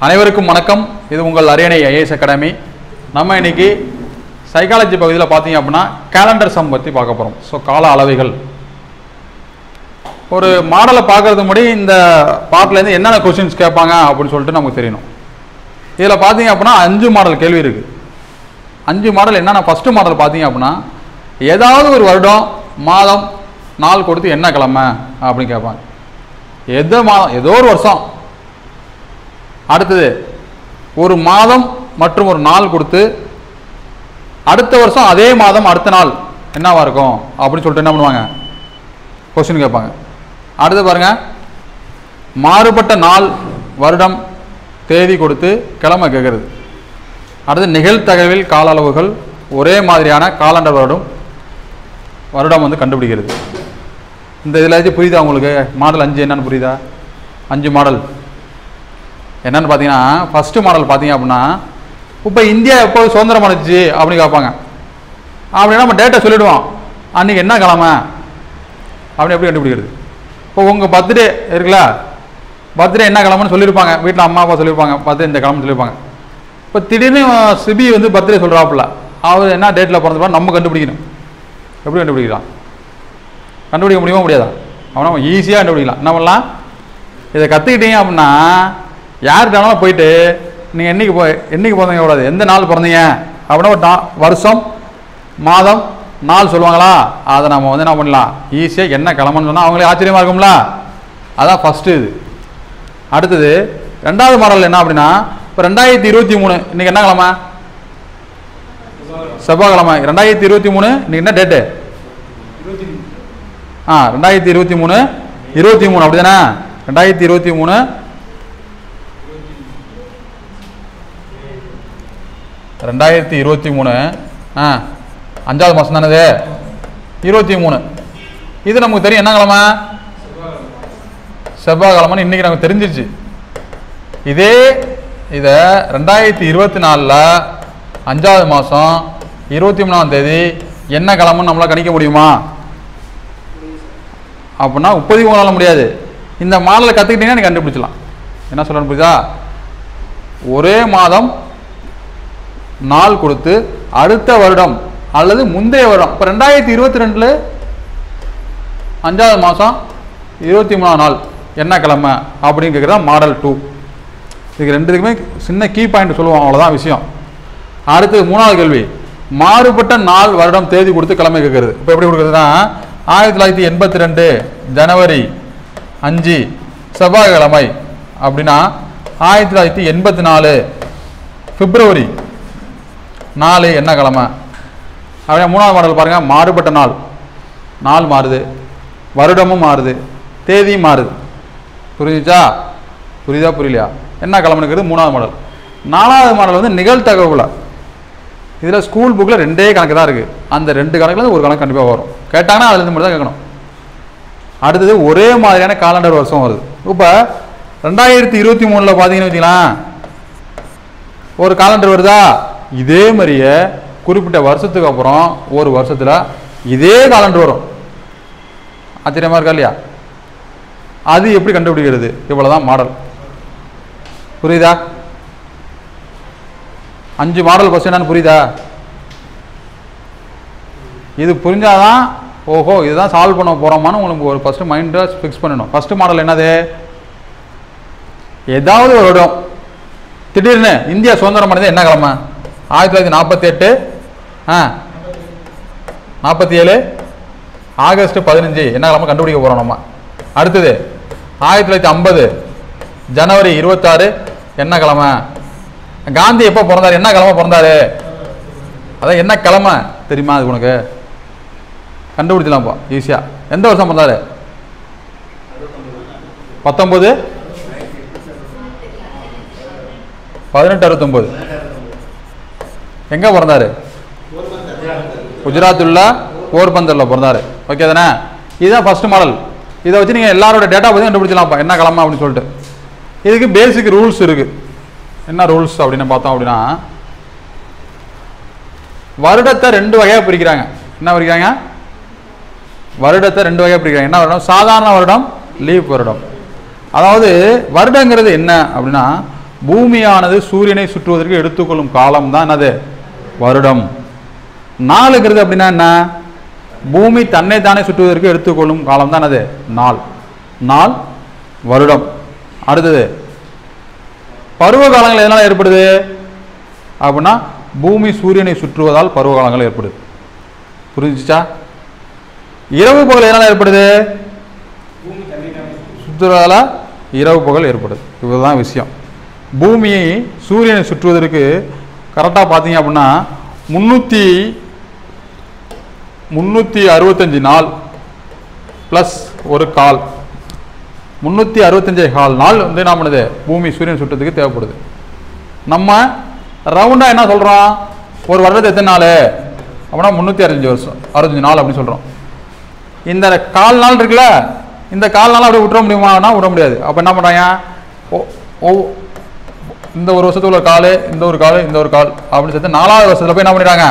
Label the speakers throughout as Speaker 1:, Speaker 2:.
Speaker 1: அனைவருக்கும் வணக்கம் இது உங்கள் அரியணை ஐஏஎஸ் அகாடமி நம்ம இன்னைக்கு சைக்காலஜி பகுதியில் பார்த்தீங்க அப்படின்னா கேலண்டர் சம் பற்றி பார்க்க போகிறோம் ஸோ கால அளவைகள் ஒரு மாடலை பார்க்கறது முன்னாடி இந்த பாட்டிலேருந்து என்னென்ன கொஸ்டின்ஸ் கேட்பாங்க அப்படின்னு சொல்லிட்டு நமக்கு தெரியணும் இதில் பார்த்தீங்க அப்படின்னா அஞ்சு மாடல் கேள்வி இருக்குது அஞ்சு மாடல் என்னென்ன ஃபஸ்ட்டு மாடல் பார்த்தீங்க அப்படின்னா ஏதாவது ஒரு வருடம் மாதம் நாள் கொடுத்து என்ன கிழமை அப்படின்னு கேட்பாங்க எந்த மாதம் ஏதோ ஒரு வருஷம் அடுத்தது ஒரு மாதம் மற்றும் ஒரு நாள் கொடுத்து அடுத்த வருஷம் அதே மாதம் அடுத்த நாள் என்னவா இருக்கும் அப்படின்னு சொல்லிட்டு என்ன பண்ணுவாங்க கொஸ்டின் கேட்பாங்க அடுத்து பாருங்க மாறுபட்ட நாள் வருடம் தேதி கொடுத்து கிழமை கேட்குறது அடுத்து நிகழ்தகவில் கால அளவுகள் ஒரே மாதிரியான காலண்டர் வருடம் வருடம் வந்து கண்டுபிடிக்கிறது இந்த இதில் ஏதாச்சும் புரியுதா உங்களுக்கு மாடல் அஞ்சு என்னன்னு புரியுதா அஞ்சு மாடல் என்னன்னு பார்த்தீங்கன்னா ஃபஸ்ட்டு மாடல் பார்த்தீங்க அப்படின்னா இப்போ இந்தியா எப்போ சுதந்திரம் அடைஞ்சிச்சு அப்படின்னு கேட்பாங்க அப்படின்னா நம்ம டேட்டை சொல்லிடுவோம் அன்றைக்கி என்ன கிழமை அப்படி எப்படி கண்டுபிடிக்கிறது இப்போ உங்கள் பர்த்டே இருக்குல்ல பர்த்டே என்ன கிழமைன்னு சொல்லியிருப்பாங்க வீட்டில் அம்மா அப்பா சொல்லியிருப்பாங்க பர்த்டே இந்த கிழமை சொல்லியிருப்பாங்க இப்போ திடீர்னு சிபி வந்து பர்த்டே சொல்கிறாப்புல அவர் என்ன டேட்டில் பிறந்தப்பா நம்ம கண்டுபிடிக்கணும் எப்படி கண்டுபிடிக்கலாம் கண்டுபிடிக்க முடியுமா முடியாதா அவனை ஈஸியாக கண்டுபிடிக்கலாம் என்ன பண்ணலாம் இதை கற்றுக்கிட்டீங்க அப்படின்னா யார்கிட்ட போயிட்டு நீங்கள் என்னைக்கு போ என்னைக்கு பிறந்தீங்க கூடாது எந்த நாள் பிறந்தீங்க அப்படின்னா ஒரு நா- வருஷம் மாதம் நாள் சொல்லுவாங்களா அதை நம்ம வந்து என்ன பண்ணலாம் ஈஸியாக என்ன கிளம்புன்னு சொன்னால் அவங்களே ஆச்சரியமாக இருக்கும்ல அதான் ஃபஸ்ட்டு இது அடுத்தது ரெண்டாவது மாடல் என்ன அப்படின்னா இப்போ ரெண்டாயிரத்தி இருபத்தி மூணு இன்னைக்கு என்ன கிழமை செவ்வாய்க்கிழமை ரெண்டாயிரத்தி இருபத்தி மூணு இன்னைக்கு என்ன டேட்டு ஆ ரெண்டாயிரத்தி இருபத்தி மூணு இருபத்தி மூணு அப்படிதானே ரெண்டாயிரத்தி இருபத்தி மூணு ரெண்டாயிரத்தி இருபத்தி மூணு ஆ அஞ்சாவது மாதம் தானே இருபத்தி மூணு இது நமக்கு தெரியும் என்ன கிழமை செவ்வாய்க்கிழமைன்னு இன்னைக்கு நமக்கு தெரிஞ்சிருச்சு இதே இதை ரெண்டாயிரத்தி இருபத்தி நாலில் அஞ்சாவது மாதம் இருபத்தி மூணாம் தேதி என்ன கிழமைன்னு நம்மளால் கணிக்க முடியுமா அப்படின்னா முப்பதி மூணால முடியாது இந்த மாடலை கற்றுக்கிட்டீங்கன்னா நீ கண்டுபிடிச்சலாம் என்ன சொல்லணும் புரியுதா ஒரே மாதம் நாள் கொடுத்து அடுத்த வருடம் அல்லது முந்தைய வருடம் இப்போ ரெண்டாயிரத்தி இருபத்தி ரெண்டில் அஞ்சாவது மாதம் இருபத்தி மூணாம் நாள் என்ன கிழமை அப்படின்னு கேட்குறதா மாடல் டூ இதுக்கு ரெண்டுத்துக்குமே சின்ன கீ பாயிண்ட் சொல்லுவோம் அவ்வளோதான் விஷயம் அடுத்து மூணாவது கேள்வி மாறுபட்ட நாள் வருடம் தேதி கொடுத்து கிழமை கேட்குறது இப்போ எப்படி கொடுக்குறதுன்னா ஆயிரத்தி தொள்ளாயிரத்தி எண்பத்தி ரெண்டு ஜனவரி அஞ்சு செவ்வாய்க்கிழமை அப்படின்னா ஆயிரத்தி தொள்ளாயிரத்தி எண்பத்தி நாலு பிப்ரவரி நாலு என்ன கிழமை அப்படியே மூணாவது மாடல் பாருங்கள் மாறுபட்ட நாள் நாள் மாறுது வருடமும் மாறுது தேதியும் மாறுது புரிஞ்சுச்சா புரியுதா புரியலையா என்ன கிழமைங்கிறது மூணாவது மாடல் நாலாவது மாடல் வந்து நிகழ்தகவுல இதில் ஸ்கூல் புக்கில் ரெண்டே கணக்கு தான் இருக்குது அந்த ரெண்டு கணக்குல இருந்து ஒரு கணக்கு கண்டிப்பாக வரும் கேட்டாங்கன்னா அதுலேருந்து மட்டும் தான் கேட்கணும் அடுத்தது ஒரே மாதிரியான காலண்டர் வருஷம் வருது இப்போ ரெண்டாயிரத்தி இருபத்தி மூணில் பார்த்தீங்கன்னு வச்சுக்கலாம் ஒரு காலண்டர் வருதா இதே மாதிரியே குறிப்பிட்ட வருஷத்துக்கு அப்புறம் ஒரு வருஷத்தில் இதே காலண்டர் வரும் ஆச்சரியமா இருக்கா இல்லையா அது எப்படி கண்டுபிடிக்கிறது இவ்வளவுதான் மாடல் புரியுதா அஞ்சு மாடல் ஃபஸ்ட் என்னன்னு புரியுதா இது புரிஞ்சாதான் ஓஹோ இதுதான் சால்வ் பண்ண போகிறோமான்னு உங்களுக்கு ஒரு ஃபஸ்ட்டு மைண்டை ஃபிக்ஸ் பண்ணணும் ஃபஸ்ட்டு மாடல் என்னது ஏதாவது ஒரு இடம் திடீர்னு இந்தியா சுதந்திரம் அடைந்தது என்ன கிழமை ஆயிரத்தி தொள்ளாயிரத்தி நாற்பத்தி எட்டு ஆ நாற்பத்தி ஏழு ஆகஸ்ட் பதினஞ்சு என்ன கிழமை கண்டுபிடிக்க போகிறோம் நம்ம அடுத்தது ஆயிரத்தி தொள்ளாயிரத்தி ஐம்பது ஜனவரி இருபத்தாறு என்ன கிழமை காந்தி எப்போ பிறந்தாரு என்ன கிழமை பிறந்தாரு அதான் என்ன கிழமை தெரியுமா அது உனக்கு கண்டுபிடிச்சலாம்ப்பா ஈஸியாக எந்த வருஷம் பிறந்தாரு பத்தொம்பது பதினெட்டு அறுபத்தொம்போது எங்கே பிறந்தாரு குஜராத்தில் உள்ள போர்பந்தரில் பிறந்தாரு ஓகே தானே இதுதான் ஃபர்ஸ்ட் மாடல் இதை வச்சு நீங்கள் எல்லாரோட டேட்டா பற்றி கண்டுபிடிச்சலாம்ப்பா என்ன கிழமை அப்படின்னு சொல்லிட்டு இதுக்கு பேசிக் ரூல்ஸ் இருக்கு என்ன ரூல்ஸ் அப்படின்னு பார்த்தோம் அப்படின்னா வருடத்தை ரெண்டு வகையாக பிரிக்கிறாங்க என்ன பிரிக்கிறாங்க வருடத்தை ரெண்டு வகையாக பிரிக்கிறாங்க என்ன வருடம் சாதாரண வருடம் லீப் வருடம் அதாவது வருடங்கிறது என்ன அப்படின்னா பூமியானது சூரியனை சுற்றுவதற்கு எடுத்துக்கொள்ளும் காலம் தான் என்னது வருடம் நாலுங்கிறது அப்படின்னா என்ன பூமி தன்னை தானே சுற்றுவதற்கு எடுத்துக்கொள்ளும் காலம் தான் என்னது நாள் நாள் வருடம் அடுத்தது பருவ காலங்கள் எதனால் ஏற்படுது அப்படின்னா பூமி சூரியனை சுற்றுவதால் பருவ காலங்கள் ஏற்படுது புரிஞ்சுச்சா இரவு பகல் எதனால் ஏற்படுது சுற்றுவதால இரவு பகல் ஏற்படுது இதுதான் விஷயம் பூமியை சூரியனை சுற்றுவதற்கு கரெக்டாக பார்த்தீங்க அப்படின்னா முந்நூற்றி முந்நூற்றி அறுபத்தஞ்சு நாள் ப்ளஸ் ஒரு கால் முந்நூற்றி அறுபத்தஞ்சே கால் நாள் வந்து என்ன பண்ணுது பூமி சூரியன் சுற்றத்துக்கு தேவைப்படுது நம்ம ரவுண்டாக என்ன சொல்கிறோம் ஒரு வருடத்தை எத்தனை நாள் அப்படின்னா முந்நூற்றி அறுபத்தஞ்சு வருஷம் அறுபத்தஞ்சு நாள் அப்படின்னு சொல்கிறோம் இந்த கால் நாள் இருக்குல்ல இந்த கால் நாள் அப்படியே விட்டுற முடியுமானா விட முடியாது அப்போ என்ன பண்ணுறாங்க ஓ ஓ இந்த ஒரு வருஷத்துக்கு ஒரு கால் இந்த ஒரு கால் இந்த ஒரு கால் அப்படின்னு சேர்த்து நாலாவது வருஷத்தில் போய் என்ன பண்ணிடுறாங்க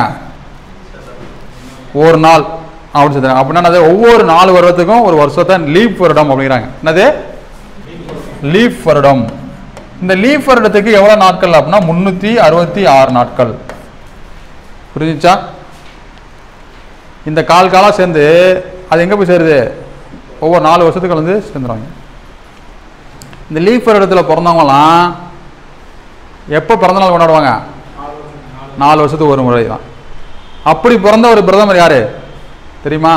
Speaker 1: ஒரு நாள் அப்படின்னு சொல்றாங்க அப்படின்னா என்னது ஒவ்வொரு நாலு வருடத்துக்கும் ஒரு வருஷத்தை லீப் வருடம் அப்படிங்கிறாங்க என்னது லீப் வருடம் இந்த லீப் வருடத்துக்கு எவ்வளோ நாட்கள் அப்படின்னா முந்நூற்றி அறுபத்தி ஆறு நாட்கள் புரிஞ்சுச்சா இந்த கால் காலாக சேர்ந்து அது எங்கே போய் சேருது ஒவ்வொரு நாலு வருஷத்துக்கு வந்து சேர்ந்துருவாங்க இந்த லீப் வருடத்தில் பிறந்தவங்களாம் எப்போ பிறந்தநாள் கொண்டாடுவாங்க நாலு வருஷத்துக்கு ஒரு முறை தான் அப்படி பிறந்த ஒரு பிரதமர் யாரு தெரியுமா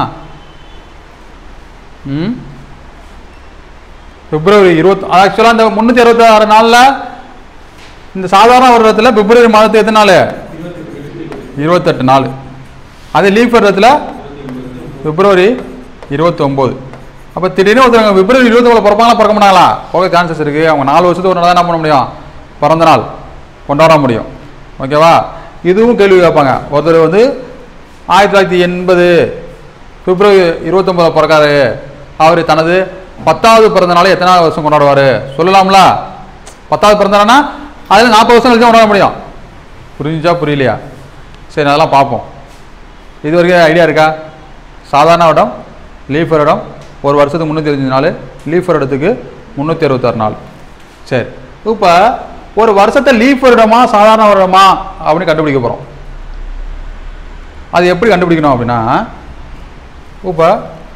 Speaker 1: ம் பிப்ரவரி இருபத்தி ஆக்சுவலாக இந்த முந்நூற்றி அறுபத்தி ஆறு நாளில் இந்த சாதாரண வருடத்தில் பிப்ரவரி மாதத்து எத்தனை நாள் இருபத்தெட்டு நாள் அதே லீஃப் வருடத்தில் பிப்ரவரி இருபத்தொம்போது அப்போ திடீர்னு ஒருத்தவங்க பிப்ரவரி இருபத்தொம்பது பிறப்பாங்களா பிறக்க மாட்டாங்களா போக சான்சஸ் இருக்குது அவங்க நாலு வருஷத்துக்கு ஒரு நாள் தான் என்ன பண்ண முடியும் பிறந்த நாள் கொண்டாட முடியும் ஓகேவா இதுவும் கேள்வி கேட்பாங்க ஒருத்தர் வந்து ஆயிரத்தி தொள்ளாயிரத்தி எண்பது பிப்ரவரி இருபத்தொம்பது பிறக்காரு அவர் தனது பத்தாவது பிறந்த நாளை எத்தனாவது வருஷம் கொண்டாடுவார் சொல்லலாம்ல பத்தாவது பிறந்த நாள்னா அதில் நாற்பது வருஷம் கழிச்சு கொண்டாட முடியும் புரிஞ்சா புரியலையா சரி அதெல்லாம் பார்ப்போம் இது வரைக்கும் ஐடியா இருக்கா சாதாரண வருடம் லீஃப் வருடம் ஒரு வருஷத்துக்கு முந்நூற்றி அறுபத்தஞ்சு நாள் லீஃப் வருடத்துக்கு முந்நூற்றி அறுபத்தாறு நாள் சரி இப்போ ஒரு வருஷத்தை லீஃப் வருடமா சாதாரண வருடமா அப்படின்னு கண்டுபிடிக்க போகிறோம் அது எப்படி கண்டுபிடிக்கணும் அப்படின்னா இப்போ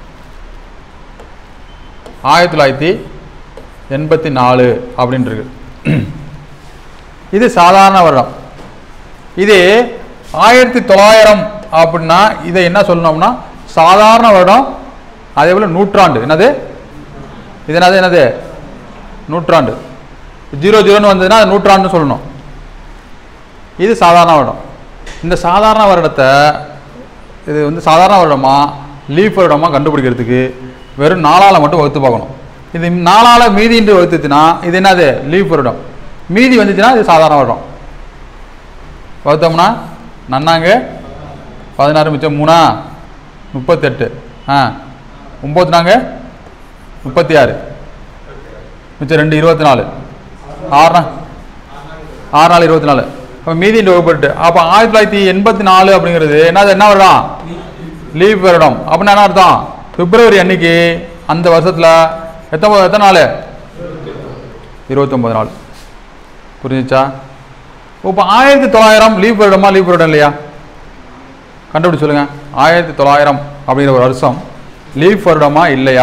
Speaker 1: ஆயிரத்தி தொள்ளாயிரத்தி எண்பத்தி நாலு அப்படின்னு இருக்கு இது சாதாரண வருடம் இது ஆயிரத்தி தொள்ளாயிரம் அப்படின்னா இதை என்ன சொல்லணும்னா சாதாரண வருடம் அதே போல் நூற்றாண்டு என்னது இது என்னது என்னது நூற்றாண்டு ஜீரோ ஜீரோன்னு வந்ததுன்னா அது நூற்றாண்டுன்னு சொல்லணும் இது சாதாரண வருடம் இந்த சாதாரண வருடத்தை இது வந்து சாதாரண வருடமா லீஃப் வருடமா கண்டுபிடிக்கிறதுக்கு வெறும் நாலால் மட்டும் வகுத்து பார்க்கணும் இது நாலால் மீதின்று வகுத்துச்சுன்னா இது என்னது லீஃப் வருடம் மீதி வந்துச்சுன்னா இது சாதாரண வருடம் வகுத்தோம்னா நன்னாங்க பதினாறு மிச்சம் மூணா முப்பத்தெட்டு ஆ ஒம்பது நாங்க முப்பத்தி ஆறு மிச்சம் ரெண்டு இருபத்தி நாலு ஆறு நா- ஆறு நாலு இருபத்தி நாலு அப்போ மீதி வகுப்பட்டு அப்போ ஆயிரத்தி தொள்ளாயிரத்தி எண்பத்தி நாலு அப்படிங்கிறது என்னது என்ன வருடம் லீவ் வருடம் அப்படின்னா என்ன அர்த்தம் பிப்ரவரி அன்னைக்கு அந்த வருஷத்தில் எத்தனை எத்தனை நாள் இருபத்தொம்பது நாள் புரிஞ்சுச்சா இப்போ ஆயிரத்தி தொள்ளாயிரம் லீவ் வருடமா லீவ் வருடம் இல்லையா கண்டுபிடிச்சு சொல்லுங்க ஆயிரத்தி தொள்ளாயிரம் அப்படிங்கிற ஒரு வருஷம் லீவ் வருடமா இல்லையா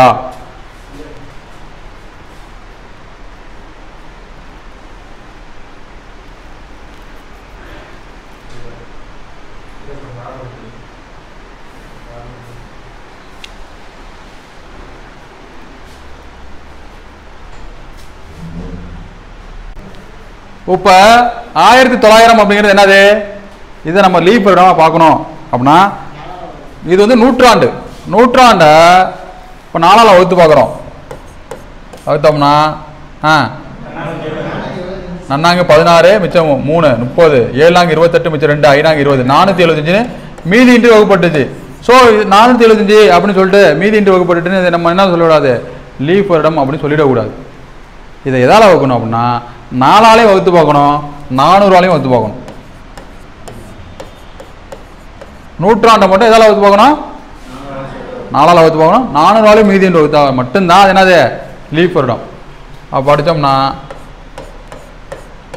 Speaker 1: இப்போ ஆயிரத்தி தொள்ளாயிரம் அப்படிங்கிறது என்னது இதை நம்ம லீப் வருடமா பார்க்கணும் அப்படின்னா இது வந்து நூற்றாண்டு நூற்றாண்டை இப்போ நாலால் வகுத்து பார்க்குறோம் வகுத்தோம்னா ஆ நன்னாங்க பதினாறு மிச்சம் மூணு முப்பது ஏழாங்க இருபத்தெட்டு மிச்சம் ரெண்டு ஐநாங்க இருபது நானூற்றி எழுபத்தஞ்சுன்னு மீதி இன்ட்டு வகுப்பட்டுச்சு ஸோ நானூற்றி எழுபத்தஞ்சு அப்படின்னு சொல்லிட்டு மீதி இன்ட்டு வகுப்பட்டுன்னு இதை நம்ம என்ன சொல்லக்கூடாது லீஃப் வருடம் அப்படின்னு சொல்லிடக்கூடாது இதை எதால் வகுக்கணும் அப்படின்னா நாலாலே வகுத்து பார்க்கணும் நானூறாலையும் வகுத்து பார்க்கணும் நூற்றாண்டை மட்டும் எதால் வகுத்து பார்க்கணும் நாலால் வகுத்து பார்க்கணும் நானூறாலையும் மீதி என்று வகுத்தா மட்டும்தான் அது என்னது லீஃப் வருடம் அப்போ படித்தோம்னா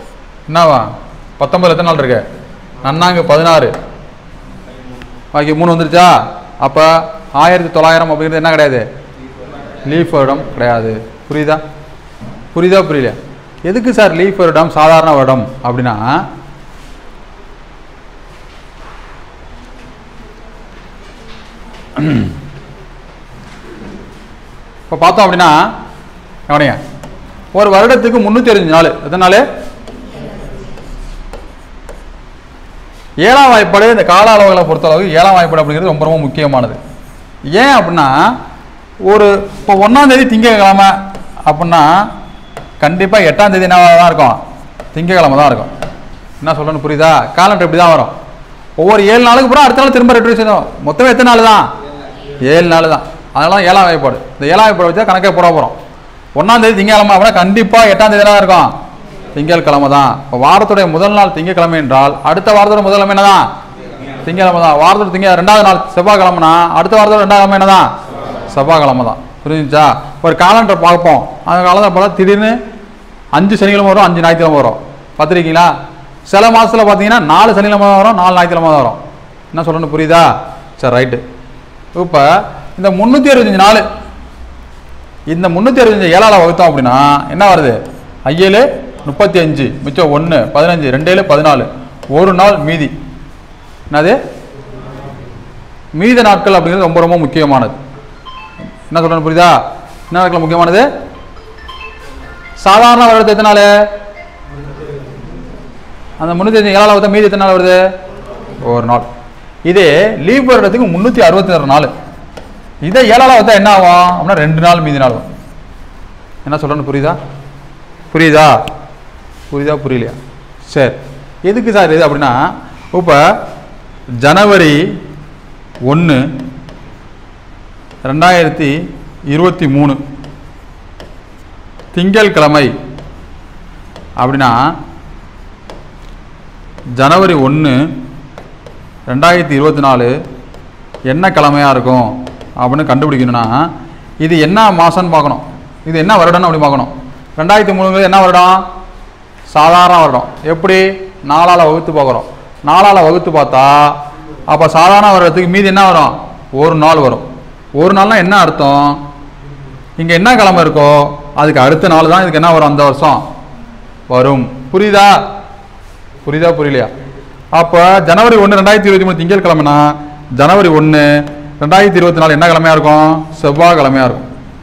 Speaker 1: என்னவா பத்தொம்பது எத்தனை நாள் இருக்கு நன்னாங்க பதினாறு பாக்கி மூணு வந்துருச்சா அப்போ ஆயிரத்தி தொள்ளாயிரம் அப்படிங்கிறது என்ன கிடையாது லீஃப் வருடம் கிடையாது புரியுதா புரியுதா புரியல எதுக்கு சார் லீஃப் வருடம் சாதாரண வருடம் அப்படின்னா இப்போ பார்த்தோம் அப்படின்னா கவனிங்க ஒரு வருடத்துக்கு முந்நூற்றி அறுபஞ்சு நாள் எத்தனை நாள் ஏழாம் வாய்ப்பாடு இந்த கால அளவுகளை பொறுத்தளவு ஏழாம் வாய்ப்பாடு அப்படிங்கிறது ரொம்ப ரொம்ப முக்கியமானது ஏன் அப்படின்னா ஒரு இப்போ ஒன்றாம் தேதி திங்கக்கிழமை அப்படின்னா கண்டிப்பாக எட்டாம் தேதி என்னவாக தான் இருக்கும் திங்கக்கிழமை தான் இருக்கும் என்ன சொல்லணும் புரியுதா காலண்டர் இப்படி தான் வரும் ஒவ்வொரு ஏழு நாளுக்கு அப்புறம் அடுத்த நாள் திரும்ப ரெட்டு செய்யணும் மொத்தம் எத்தனை நாள் தான் ஏழு நாள் தான் அதனால ஏழாம் வாய்ப்பாடு இந்த ஏழாம் வாய்ப்பாடு வச்சா கணக்கே போட போகிறோம் ஒன்றாம் தேதி திங்கக்கிழமை அப்படின்னா கண்டிப்பாக எட்டாம் தேதி தான் இருக்கும் திங்கட்கிழமை தான் இப்போ வாரத்துடைய முதல் நாள் திங்கட்கிழமை என்றால் அடுத்த வாரத்தோட முதல் கிழமை என்னதான் திங்கட்கிழமை தான் வாரத்தோட திங்க ரெண்டாவது நாள் செவ்வாய்க்கிழமைனா அடுத்த வாரத்தோட ரெண்டாவது கிழமை என்னதான் செவ்வாய்க்கிழமை தான் புரிஞ்சுச்சா ஒரு காலண்டர் பார்ப்போம் அந்த காலத்தில் பார்த்தா திடீர்னு அஞ்சு சனிக்கிழமை வரும் அஞ்சு ஞாயிற்றுக்கிழமை வரும் பார்த்துருக்கீங்களா சில மாதத்தில் பார்த்தீங்கன்னா நாலு சனிக்கிழமை தான் வரும் நாலு ஞாயிற்றுக்கிழமை தான் வரும் என்ன சொல்லணும் புரியுதா சரி ரைட்டு இப்போ இந்த முந்நூற்றி அறுபத்தஞ்சு நாள் இந்த முந்நூற்றி அறுபத்தஞ்சு ஏழால் வகுத்தோம் அப்படின்னா என்ன வருது ஐஏழு முப்பத்தி அஞ்சு மிச்சம் ஒன்று பதினஞ்சு ரெண்டேழு பதினாலு ஒரு நாள் மீதி என்னது மீத நாட்கள் அப்படிங்கிறது ரொம்ப ரொம்ப முக்கியமானது என்ன சொல்றேன்னு புரியுதா என்ன நாட்கள் முக்கியமானது சாதாரண வருடத்தை எத்தனை நாள் அந்த முந்நூற்றி அஞ்சு ஏழாவது வகுத்தா மீதி எத்தனை நாள் வருது ஒரு நாள் இதே லீவ் வருடத்துக்கு முந்நூற்றி அறுபத்தி ஆறு நாள் இதே ஏழாவது வகுத்தா என்ன ஆகும் அப்படின்னா ரெண்டு நாள் மீதி நாள் வரும் என்ன சொல்றேன்னு புரியுதா புரியுதா புரியுதா புரியலையா சரி எதுக்கு சார் இது அப்படின்னா இப்போ ஜனவரி ஒன்று ரெண்டாயிரத்தி இருபத்தி மூணு திங்கட்கிழமை அப்படின்னா ஜனவரி ஒன்று ரெண்டாயிரத்தி இருபத்தி நாலு என்ன கிழமையாக இருக்கும் அப்படின்னு கண்டுபிடிக்கணும்னா இது என்ன மாதம்னு பார்க்கணும் இது என்ன வருடம்னு அப்படி பார்க்கணும் ரெண்டாயிரத்தி மூணுங்கிறது என்ன வருடம் சாதாரண வருடம் எப்படி நாலால் வகுத்து பார்க்குறோம் நாலால் வகுத்து பார்த்தா அப்போ சாதாரண வருடத்துக்கு மீதி என்ன வரும் ஒரு நாள் வரும் ஒரு நாள்னா என்ன அர்த்தம் இங்கே என்ன கிழமை இருக்கோ அதுக்கு அடுத்த நாள் தான் இதுக்கு என்ன வரும் அந்த வருஷம் வரும் புரியுதா புரியுதா புரியலையா அப்போ ஜனவரி ஒன்று ரெண்டாயிரத்தி இருபத்தி மூணு திங்கட்கிழமைனா ஜனவரி ஒன்று ரெண்டாயிரத்தி இருபத்தி நாலு என்ன கிழமையா இருக்கும் செவ்வாய் கிழமையா இருக்கும்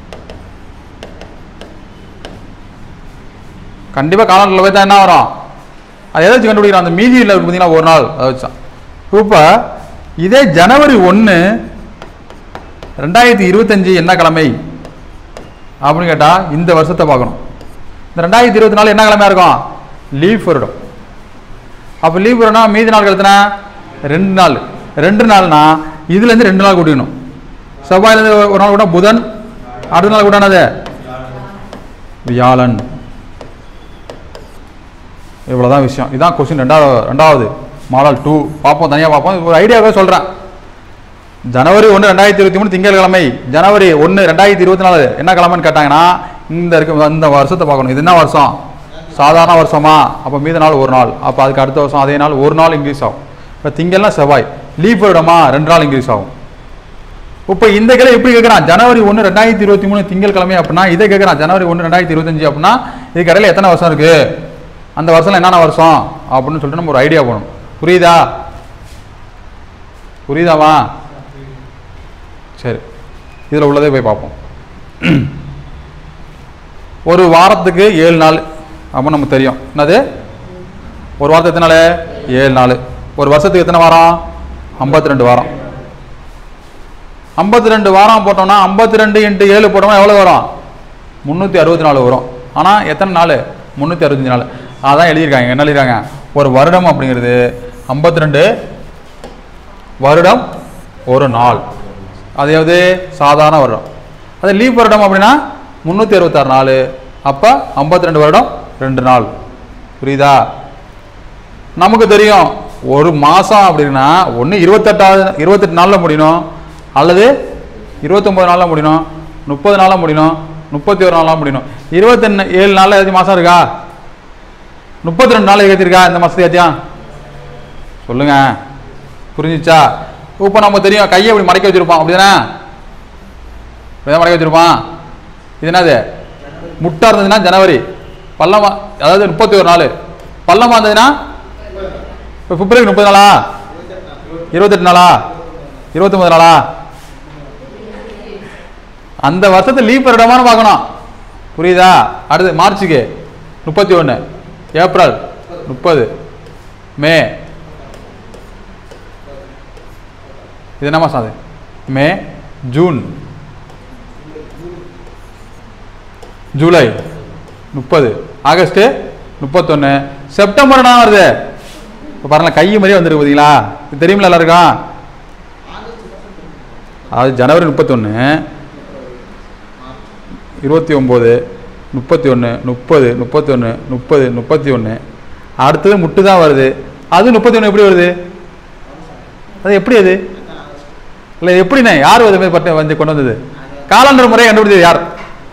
Speaker 1: கண்டிப்பாக காலண்டரில் போய் தான் என்ன வரும் அது எதை வச்சு கண்டுபிடிக்கிறோம் அந்த மீதியில் இருக்கு பார்த்தீங்கன்னா ஒரு நாள் அதை வச்சான் இப்போ இதே ஜனவரி ஒன்று ரெண்டாயிரத்தி இருபத்தஞ்சு என்ன கிழமை அப்படின்னு கேட்டால் இந்த வருஷத்தை பார்க்கணும் இந்த ரெண்டாயிரத்தி இருபத்தி நாலு என்ன கிழமையா இருக்கும் லீவ் வருடம் அப்போ லீவ் வரும்னா மீதி நாள் எத்தனை ரெண்டு நாள் ரெண்டு நாள்னா இதுலேருந்து ரெண்டு நாள் கூட்டிக்கணும் செவ்வாயிலேருந்து ஒரு நாள் கூட புதன் அடுத்த நாள் கூட என்னது வியாழன் இவ்வளோதான் விஷயம் இதான் கொஸ்டின் ரெண்டாவது ரெண்டாவது மாடல் டூ பார்ப்போம் தனியாக பார்ப்போம் ஒரு ஐடியாவே சொல்கிறேன் ஜனவரி ஒன்று ரெண்டாயிரத்தி இருபத்தி மூணு திங்கட்கிழமை ஜனவரி ஒன்று ரெண்டாயிரத்தி இருபத்தி நாலு என்ன கிழமைன்னு கேட்டாங்கன்னா இந்த இருக்க இந்த வருஷத்தை பார்க்கணும் இது என்ன வருஷம் சாதாரண வருஷமா அப்போ மீத நாள் ஒரு நாள் அப்போ அதுக்கு அடுத்த வருஷம் அதே நாள் ஒரு நாள் இன்க்ரீஸ் ஆகும் இப்போ திங்கள்னா செவ்வாய் லீவ் வருடமா ரெண்டு நாள் இன்க்ரீஸ் ஆகும் இப்போ இந்த கிளை எப்படி கேட்குறான் ஜனவரி ஒன்று ரெண்டாயிரத்தி இருபத்தி மூணு திங்கட்கிழமை அப்படின்னா இதை கேட்குறான் ஜனவரி ஒன்று ரெண்டாயிரத்தி இருபத்தஞ்சு அப்படின்னா இதுக்கு இடையில எத்தனை வருஷம் இருக்கு அந்த வருஷம்ல என்னென்ன வருஷம் அப்படின்னு சொல்லிட்டு நம்ம ஒரு ஐடியா போகணும் புரியுதா புரியுதாவா சரி இதில் உள்ளதே போய் பார்ப்போம் ஒரு வாரத்துக்கு ஏழு நாள் அப்படின்னு நமக்கு தெரியும் என்னது ஒரு வாரத்துக்கு எத்தனை நாள் ஏழு நாள் ஒரு வருஷத்துக்கு எத்தனை வாரம் ஐம்பத்தி ரெண்டு வாரம் ஐம்பத்தி ரெண்டு வாரம் போட்டோம்னா ஐம்பத்தி ரெண்டு இன்ட்டு ஏழு போட்டோம்னா எவ்வளோ வரும் முந்நூற்றி அறுபத்தி நாலு வரும் ஆனால் எத்தனை நாள் முந்நூற்றி அறுபத்தஞ்சு நாள் அதான் எழுதியிருக்காங்க என்ன எழுதியிருக்காங்க ஒரு வருடம் அப்படிங்கிறது ஐம்பத்தி ரெண்டு வருடம் ஒரு நாள் அதாவது சாதாரண வருடம் அது லீவ் வருடம் அப்படின்னா முந்நூற்றி அறுபத்தாறு நாள் அப்போ ஐம்பத்தி ரெண்டு வருடம் ரெண்டு நாள் புரியுதா நமக்கு தெரியும் ஒரு மாதம் அப்படின்னா ஒன்று இருபத்தெட்டாவது இருபத்தெட்டு நாளில் முடியணும் அல்லது இருபத்தொம்பது நாளில் முடியணும் முப்பது நாளில் முடியணும் முப்பத்தி ஒரு நாளாக முடியணும் இருபத்தென்னு ஏழு நாளில் ஏதாச்சும் மாதம் இருக்கா முப்பத்தி ரெண்டு நாள் ஏற்றிருக்கா இந்த மாதத்தையாச்சும் சொல்லுங்க புரிஞ்சிச்சா இப்போ நம்ம தெரியும் கையை இப்படி மடக்கி வச்சிருப்போம் அப்படிதானே இப்படிதான் மடக்கி வச்சிருப்பான் இது என்னது முட்டா இருந்ததுன்னா ஜனவரி பள்ளமா அதாவது முப்பத்தி ஒரு நாள் பள்ளமா இருந்ததுன்னா இப்போ பிப்ரவரி முப்பது நாளா இருபத்தெட்டு நாளா இருபத்தொம்பது நாளா அந்த வருஷத்தை லீப் வருடமானு பார்க்கணும் புரியுதா அடுத்து மார்ச்சுக்கு முப்பத்தி ஒன்று ஏப்ரல் முப்பது மே இது என்ன மாதம் அது மே ஜூன் ஜூலை முப்பது ஆகஸ்ட்டு முப்பத்தொன்று செப்டம்பர் என்ன வருது இப்போ பாருங்களேன் கை மாதிரியே வந்துருக்கு பார்த்தீங்களா இது தெரியுமில்ல எல்லாருக்கும் அது ஜனவரி முப்பத்தொன்று இருபத்தி ஒம்பது முப்பத்தி ஒன்று முப்பது முப்பத்தி ஒன்று முப்பது முப்பத்தி ஒன்று அடுத்தது முட்டு தான் வருது அது முப்பத்தி ஒன்று எப்படி வருது அது எப்படி அது இல்லை எப்படிண்ணே யார் அது மாதிரி பட்ட வந்து கொண்டு வந்தது காலண்டர் முறையை கண்டுபிடிச்சது யார்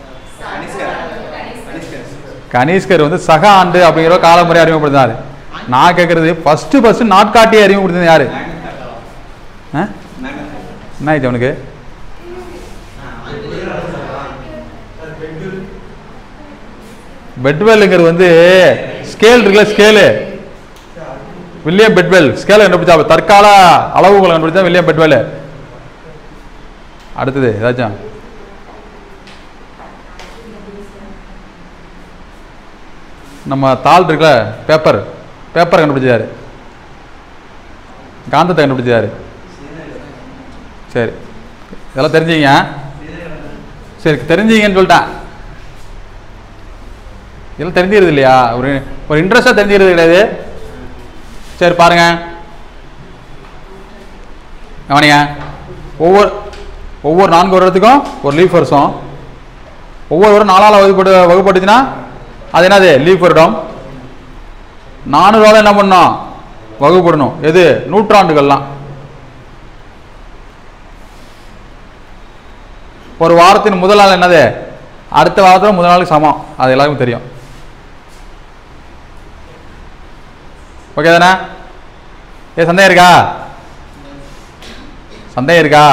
Speaker 1: கனிஷ்கர் வந்து சக ஆண்டு அப்படிங்கிற காலமுறை அறிமுகப்படுத்தினாரு நான் கேட்கறது ஃபர்ஸ்ட் ஃபர்ஸ்ட் நாட்காட்டியை அறிமுகப்படுத்தினது யாரு ஆ? என்ன ஆயிடுச்சு அவனுக்கு பெட்வெல்லுங்கிறது வந்து ஸ்கேல் இருக்குல்ல ஸ்கேலு வில்லியம் பெட்வெல் ஸ்கேலை கண்டுபிடிச்சா தற்கால அளவுகளை கண்டுபிடிச்சா வில்லியம் பெட்வெல் அடுத்தது ஏதாச்சும் நம்ம தாள் இருக்குல்ல பேப்பர் பேப்பர் கண்டுபிடிச்சாரு காந்தத்தை கண்டுபிடிச்சாரு சரி இதெல்லாம் தெரிஞ்சுங்க சரி தெரிஞ்சுங்கன்னு சொல்லிட்டேன் இதெல்லாம் தெரிஞ்சுக்கிறது இல்லையா ஒரு ஒரு இன்ட்ரெஸ்டாக தெரிஞ்சுக்கிறது கிடையாது சரி பாருங்க கவனிங்க ஒவ்வொரு ஒவ்வொரு நான்கு வருடத்துக்கும் ஒரு லீஃப் வருஷம் ஒவ்வொரு வருடம் நாலால் வகுப்பட்டு வகுப்பட்டுச்சுன்னா அது என்னது லீஃப் வருடம் நானூறுவாவில் என்ன பண்ணோம் வகுப்படணும் எது நூற்றாண்டுகள்லாம் ஒரு வாரத்தின் முதல் நாள் என்னது அடுத்த வாரத்தில் முதல் நாளுக்கு சமம் அது எல்லாருக்கும் தெரியும் ஓகே தானே ஏ சந்தேகம் இருக்கா சந்தேகம் இருக்கா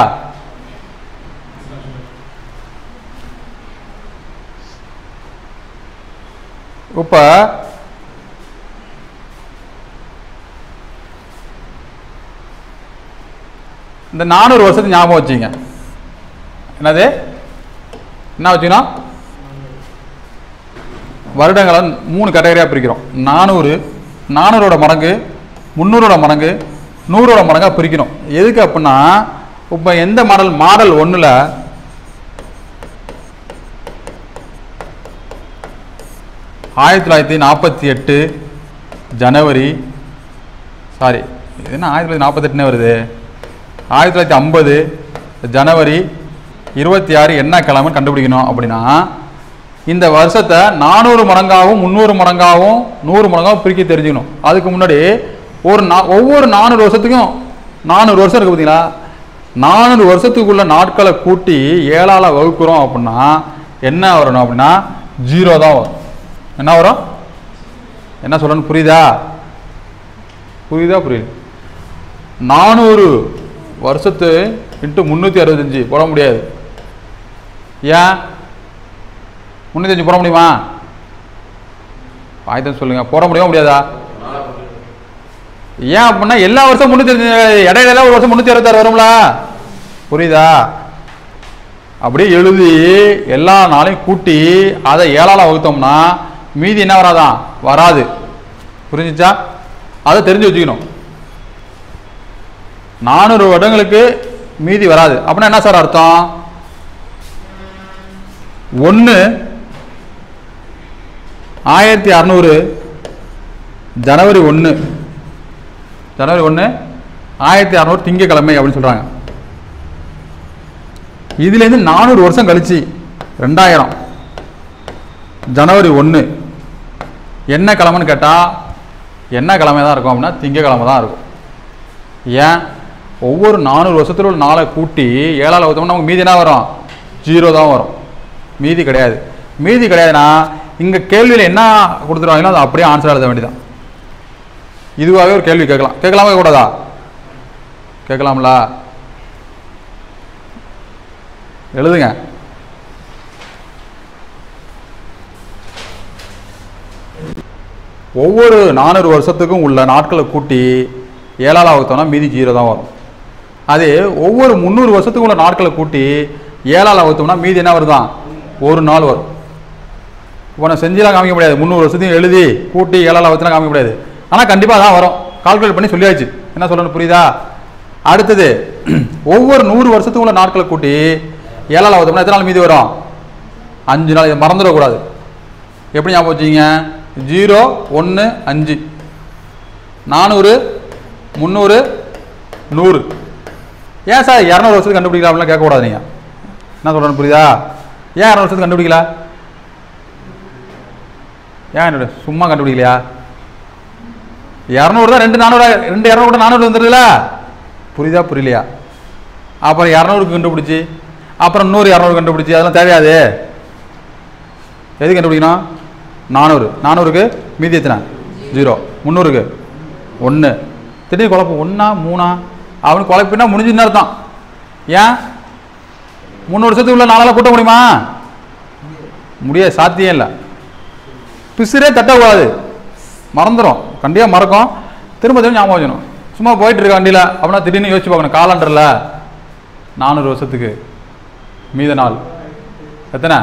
Speaker 1: இப்போ இந்த நானூறு வருஷத்துக்கு ஞாபகம் வச்சுங்க என்னது என்ன வச்சுக்கணும் வருடங்களை மூணு கேட்டகரியாக பிரிக்கிறோம் நானூறு நானூறோட மடங்கு முந்நூறோட மடங்கு நூறோட மடங்காக பிரிக்கணும் எதுக்கு அப்படின்னா இப்போ எந்த மாடல் மாடல் ஒன்றில் ஆயிரத்தி தொள்ளாயிரத்தி நாற்பத்தி எட்டு ஜனவரி சாரி இது என்ன ஆயிரத்தி தொள்ளாயிரத்தி நாற்பத்தெட்டுனே வருது ஆயிரத்தி தொள்ளாயிரத்தி ஐம்பது ஜனவரி இருபத்தி ஆறு என்ன கிழமை கண்டுபிடிக்கணும் அப்படின்னா இந்த வருஷத்தை நானூறு மடங்காகவும் முந்நூறு மடங்காகவும் நூறு மடங்காகவும் பிரிக்க தெரிஞ்சுக்கணும் அதுக்கு முன்னாடி ஒரு நா ஒவ்வொரு நானூறு வருஷத்துக்கும் நானூறு வருஷம் இருக்குது பார்த்தீங்களா நானூறு வருஷத்துக்குள்ள நாட்களை கூட்டி ஏழால் வகுக்கிறோம் அப்படின்னா என்ன வரணும் அப்படின்னா ஜீரோ தான் வரும் என்ன வரும் என்ன சொல்லணும் புரியுதா புரியுதா புரியுது நானூறு வருஷத்து இன்ட்டு முந்நூற்றி அறுபத்தஞ்சு போட முடியாது ஏன் முந்நூற்றி போட முடியுமா ஆயுதம் சொல்லுங்க போட முடியுமா முடியாதா ஏன் அப்படின்னா எல்லா வருஷம் முந்நூற்றி இடையில எல்லாம் ஒரு வருஷம் முந்நூற்றி அறுபத்தாறு வரும்ல புரியுதா அப்படியே எழுதி எல்லா நாளையும் கூட்டி அதை ஏழால வகுத்தோம்னா மீதி என்ன வராதான் வராது புரிஞ்சுச்சா அதை தெரிஞ்சு வச்சுக்கணும் நானூறு வருடங்களுக்கு மீதி வராது அப்படின்னா என்ன சார் அர்த்தம் ஒன்று ஆயிரத்தி அறநூறு ஜனவரி ஒன்று ஜனவரி ஒன்று ஆயிரத்தி அறநூறு திங்கக்கிழமை அப்படின்னு சொல்கிறாங்க இதுலேருந்து நானூறு வருஷம் கழிச்சு ரெண்டாயிரம் ஜனவரி ஒன்று என்ன கிழமைன்னு கேட்டால் என்ன கிழமை தான் இருக்கும் அப்படின்னா திங்கக்கிழமை தான் இருக்கும் ஏன் ஒவ்வொரு நானூறு வருஷத்துல உள்ள நாளை கூட்டி ஏழால் ஊற்றோம்னா நமக்கு மீதி என்ன வரும் ஜீரோ தான் வரும் மீதி கிடையாது மீதி கிடையாதுன்னா இங்கே கேள்வியில் என்ன கொடுத்துருவாங்களோ அதை அப்படியே ஆன்சர் எழுத வேண்டியதான் இதுவாகவே ஒரு கேள்வி கேட்கலாம் கேட்கலாமா கூடாதா கேட்கலாம்ல எழுதுங்க ஒவ்வொரு நானூறு வருஷத்துக்கும் உள்ள நாட்களை கூட்டி ஏழால் வகுத்தோம்னா மீதி ஜீரோ தான் வரும் அதே ஒவ்வொரு முந்நூறு வருஷத்துக்கு உள்ள நாட்களை கூட்டி ஏழால் வகுத்தோம்னா மீதி என்ன வருதான் ஒரு நாள் வரும் இப்போ நான் செஞ்செல்லாம் காமிக்க முடியாது முந்நூறு வருஷத்தையும் எழுதி கூட்டி ஏழால் வகுத்துலாம் காமிக்க முடியாது ஆனால் கண்டிப்பாக அதான் வரும் கால்குலேட் பண்ணி சொல்லியாச்சு என்ன சொல்லணும் புரியுதா அடுத்தது ஒவ்வொரு நூறு வருஷத்துக்கு உள்ள நாட்களை கூட்டி ஏழால் வகுத்தோம்னா எத்தனை நாள் மீதி வரும் அஞ்சு நாள் இதை மறந்துடக்கூடாது எப்படி ஞாபகம் வச்சுக்கிங்க ஜீரோ ஒன்று அஞ்சு நானூறு முந்நூறு நூறு ஏன் சார் இரநூறு வருஷத்துக்கு கண்டுபிடிக்கலாம் அப்படிலாம் கேட்கக்கூடாது நீங்கள் என்ன சொல்கிறேன்னு புரியுதா ஏன் இரநூறு வருஷத்துக்கு கண்டுபிடிக்கல ஏன் என்னோட சும்மா கண்டுபிடிக்கலையா இரநூறு தான் ரெண்டு நானூறு ரெண்டு இரநூறு கூட நானூறு வந்துடுதுல புரியுதா புரியலையா அப்புறம் இரநூறுக்கு கண்டுபிடிச்சி அப்புறம் நூறு இரநூறு கண்டுபிடிச்சி அதெல்லாம் தேவையாது எது கண்டுபிடிக்கணும் நானூறு நானூறுக்கு மீதி எத்தனை ஜீரோ முந்நூறுக்கு ஒன்று திடீர்னு குழப்பம் ஒன்றா மூணா அவனுக்கு குழப்பினா முடிஞ்சுன்னு அர்த்தம் ஏன் முந்நூறு வருஷத்துக்கு உள்ள நாளால் கூட்ட முடியுமா முடியாது சாத்தியம் இல்லை பிசுரே தட்டக்கூடாது மறந்துடும் கண்டிப்பாக மறக்கும் திரும்ப திரும்ப ஞாபகம் வச்சுக்கணும் சும்மா போயிட்டு இருக்க வண்டியில் அப்படின்னா திடீர்னு யோசிச்சு பார்க்கணும் காலண்டரில் நானூறு வருஷத்துக்கு மீத நாள் எத்தனை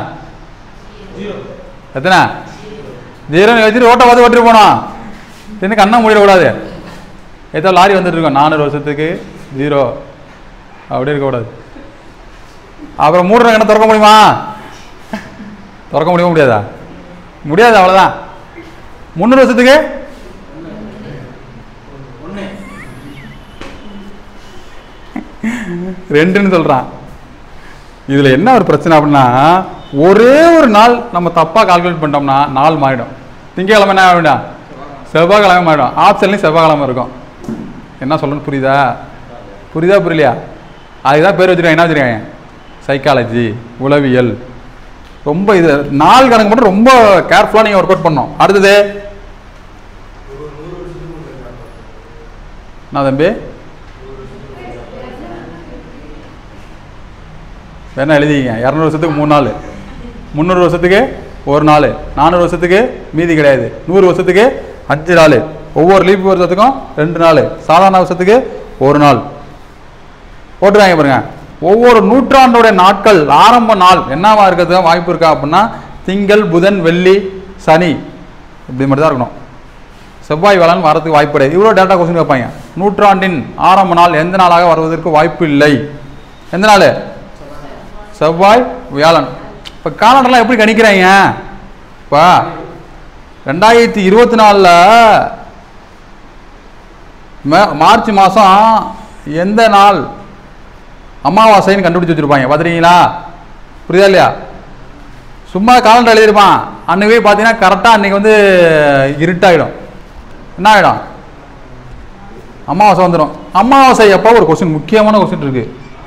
Speaker 1: எத்தனை ஜீரோன்னு வச்சுட்டு ஓட்ட பார்த்து ஓட்டிட்டு போனோம் தின்னு கண்ணை மூடிடக்கூடாது ஏதோ லாரி வந்துட்டு இருக்கோம் நானூறு வருஷத்துக்கு ஜீரோ அப்படி இருக்கக்கூடாது அப்புறம் மூடுற கண்ணை திறக்க முடியுமா திறக்க முடியுமா முடியாதா முடியாது அவ்வளோதான் முந்நூறு வருஷத்துக்கு ரெண்டுன்னு சொல்கிறான் இதில் என்ன ஒரு பிரச்சனை அப்படின்னா ஒரே ஒரு நாள் நம்ம தப்பாக கால்குலேட் பண்ணிட்டோம்னா நாள் மாறிடும் திங்கக்கிழமை என்ன ஆகிடும் செவ்வாய்க்கிழமை மாறிடும் ஆப்ஷன்லேயும் செவ்வாய்க்கிழமை இருக்கும் என்ன சொல்லணும்னு புரியுதா புரியுதா புரியலையா அதுதான் பேர் வச்சுருக்காங்க என்ன வச்சுருக்காங்க சைக்காலஜி உளவியல் ரொம்ப இது நாள் கணக்கு மட்டும் ரொம்ப கேர்ஃபுல்லாக நீங்கள் ஒர்க் அவுட் பண்ணணும் அடுத்தது என்ன தம்பி வேணா எழுதிங்க இரநூறு வருஷத்துக்கு மூணு நாள் முந்நூறு வருஷத்துக்கு ஒரு நாள் நானூறு வருஷத்துக்கு மீதி கிடையாது நூறு வருஷத்துக்கு அஞ்சு நாள் ஒவ்வொரு லீப் வருஷத்துக்கும் ரெண்டு நாள் சாதாரண வருஷத்துக்கு ஒரு நாள் போட்டுருவாங்க பாருங்க ஒவ்வொரு நூற்றாண்டோடைய நாட்கள் ஆரம்ப நாள் என்னவா இருக்கிறது வாய்ப்பு இருக்கா அப்படின்னா திங்கள் புதன் வெள்ளி சனி இப்படி மட்டும் தான் இருக்கணும் செவ்வாய் வேளாண் வரதுக்கு வாய்ப்பு கிடையாது இவ்வளோ டேட்டா கொஸ்டின் வைப்பாங்க நூற்றாண்டின் ஆரம்ப நாள் எந்த நாளாக வருவதற்கு வாய்ப்பு இல்லை எந்த நாள் செவ்வாய் வியாழன் இப்போ காலண்டர்லாம் எப்படி கணிக்கிறாங்க இப்போ ரெண்டாயிரத்தி இருபத்தி நாலில் மார்ச் மாதம் எந்த நாள் அமாவாசைன்னு கண்டுபிடிச்சு வச்சுருப்பாங்க பார்த்துருக்கீங்களா புரியுதா இல்லையா சும்மா காலண்டர் எழுதியிருப்பான் அன்னைக்கு போய் பார்த்தீங்கன்னா கரெக்டாக அன்னைக்கு வந்து இருட்டாயிடும் என்ன ஆகிடும் அமாவாசை வந்துடும் அமாவாசை எப்போ ஒரு கொஸ்டின் முக்கியமான கொஸ்டின் இருக்கு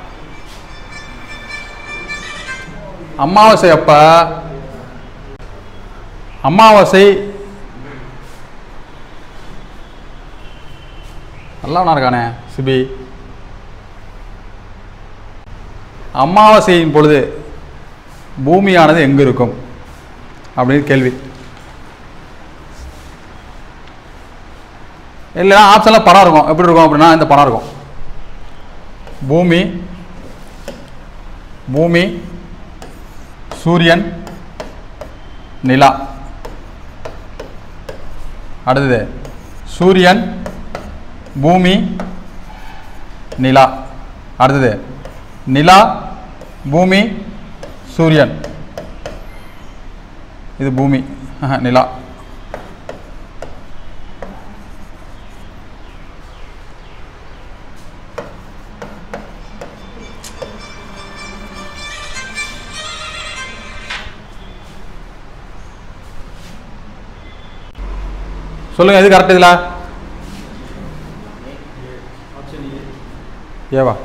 Speaker 1: அமாவாசை அப்ப அமாவாசை நல்லா இருக்கானே சிபி அமாவாசையின் பொழுது பூமியானது எங்க இருக்கும் அப்படின்னு கேள்வி இல்லைன்னா ஆப்ஷனில் படம் இருக்கும் எப்படி இருக்கும் அப்படின்னா இந்த படம் இருக்கும் பூமி பூமி சூரியன் நிலா அடுத்தது சூரியன் பூமி நிலா அடுத்தது நிலா பூமி சூரியன் இது பூமி ஆஹா, நிலா சொல்லுங்க எது கரெக்ட் இதுல ஏவா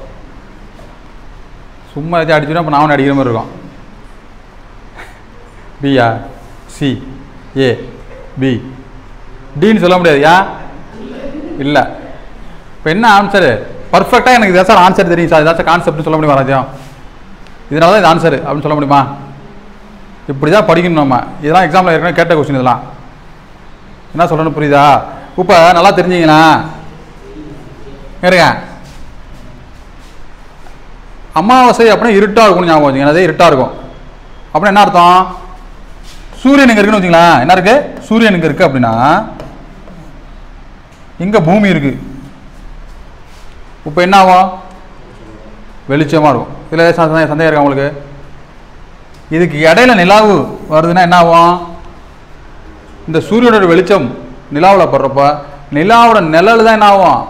Speaker 1: சும்மா எதாச்சும் அடிச்சுனா இப்போ நான் அடிக்கிற மாதிரி இருக்கும் பியா சி ஏ பி டின்னு சொல்ல முடியாது ஏன் இல்லை இப்போ என்ன ஆன்சரு பர்ஃபெக்டாக எனக்கு இதான் சார் ஆன்சர் தெரியும் சார் இதான் சார் கான்செப்ட்னு சொல்ல முடியுமா ராஜ்யம் இதனால தான் இது ஆன்சர் அப்படின்னு சொல்ல முடியுமா இப்படி தான் படிக்கணும் நம்ம இதெல்லாம் எக்ஸாமில் ஏற்கனவே கேட்ட கொஸ்டின் இதெல்லாம் என்ன சொல்லணும் புரியுதா இப்போ நல்லா தெரிஞ்சிங்களா இருங்க அமாவாசை அப்படின்னா இருட்டாக இருக்கும்னு ஞாபகம் வச்சுங்க அதே இருட்டாக இருக்கும் அப்படின்னா என்ன அர்த்தம் சூரியன் இங்கே இருக்குன்னு வச்சுங்களேன் என்ன இருக்கு சூரியன் இங்கே இருக்கு அப்படின்னா இங்கே பூமி இருக்கு இப்போ என்ன ஆகும் வெளிச்சமாக இருக்கும் இதில் சந்தேகம் சந்தேகம் இருக்கா உங்களுக்கு இதுக்கு இடையில நிலாவு வருதுன்னா என்ன ஆகும் இந்த சூரியனோட வெளிச்சம் நிலாவில் படுறப்ப நிலாவோட நிழல் தான் என்ன ஆகும்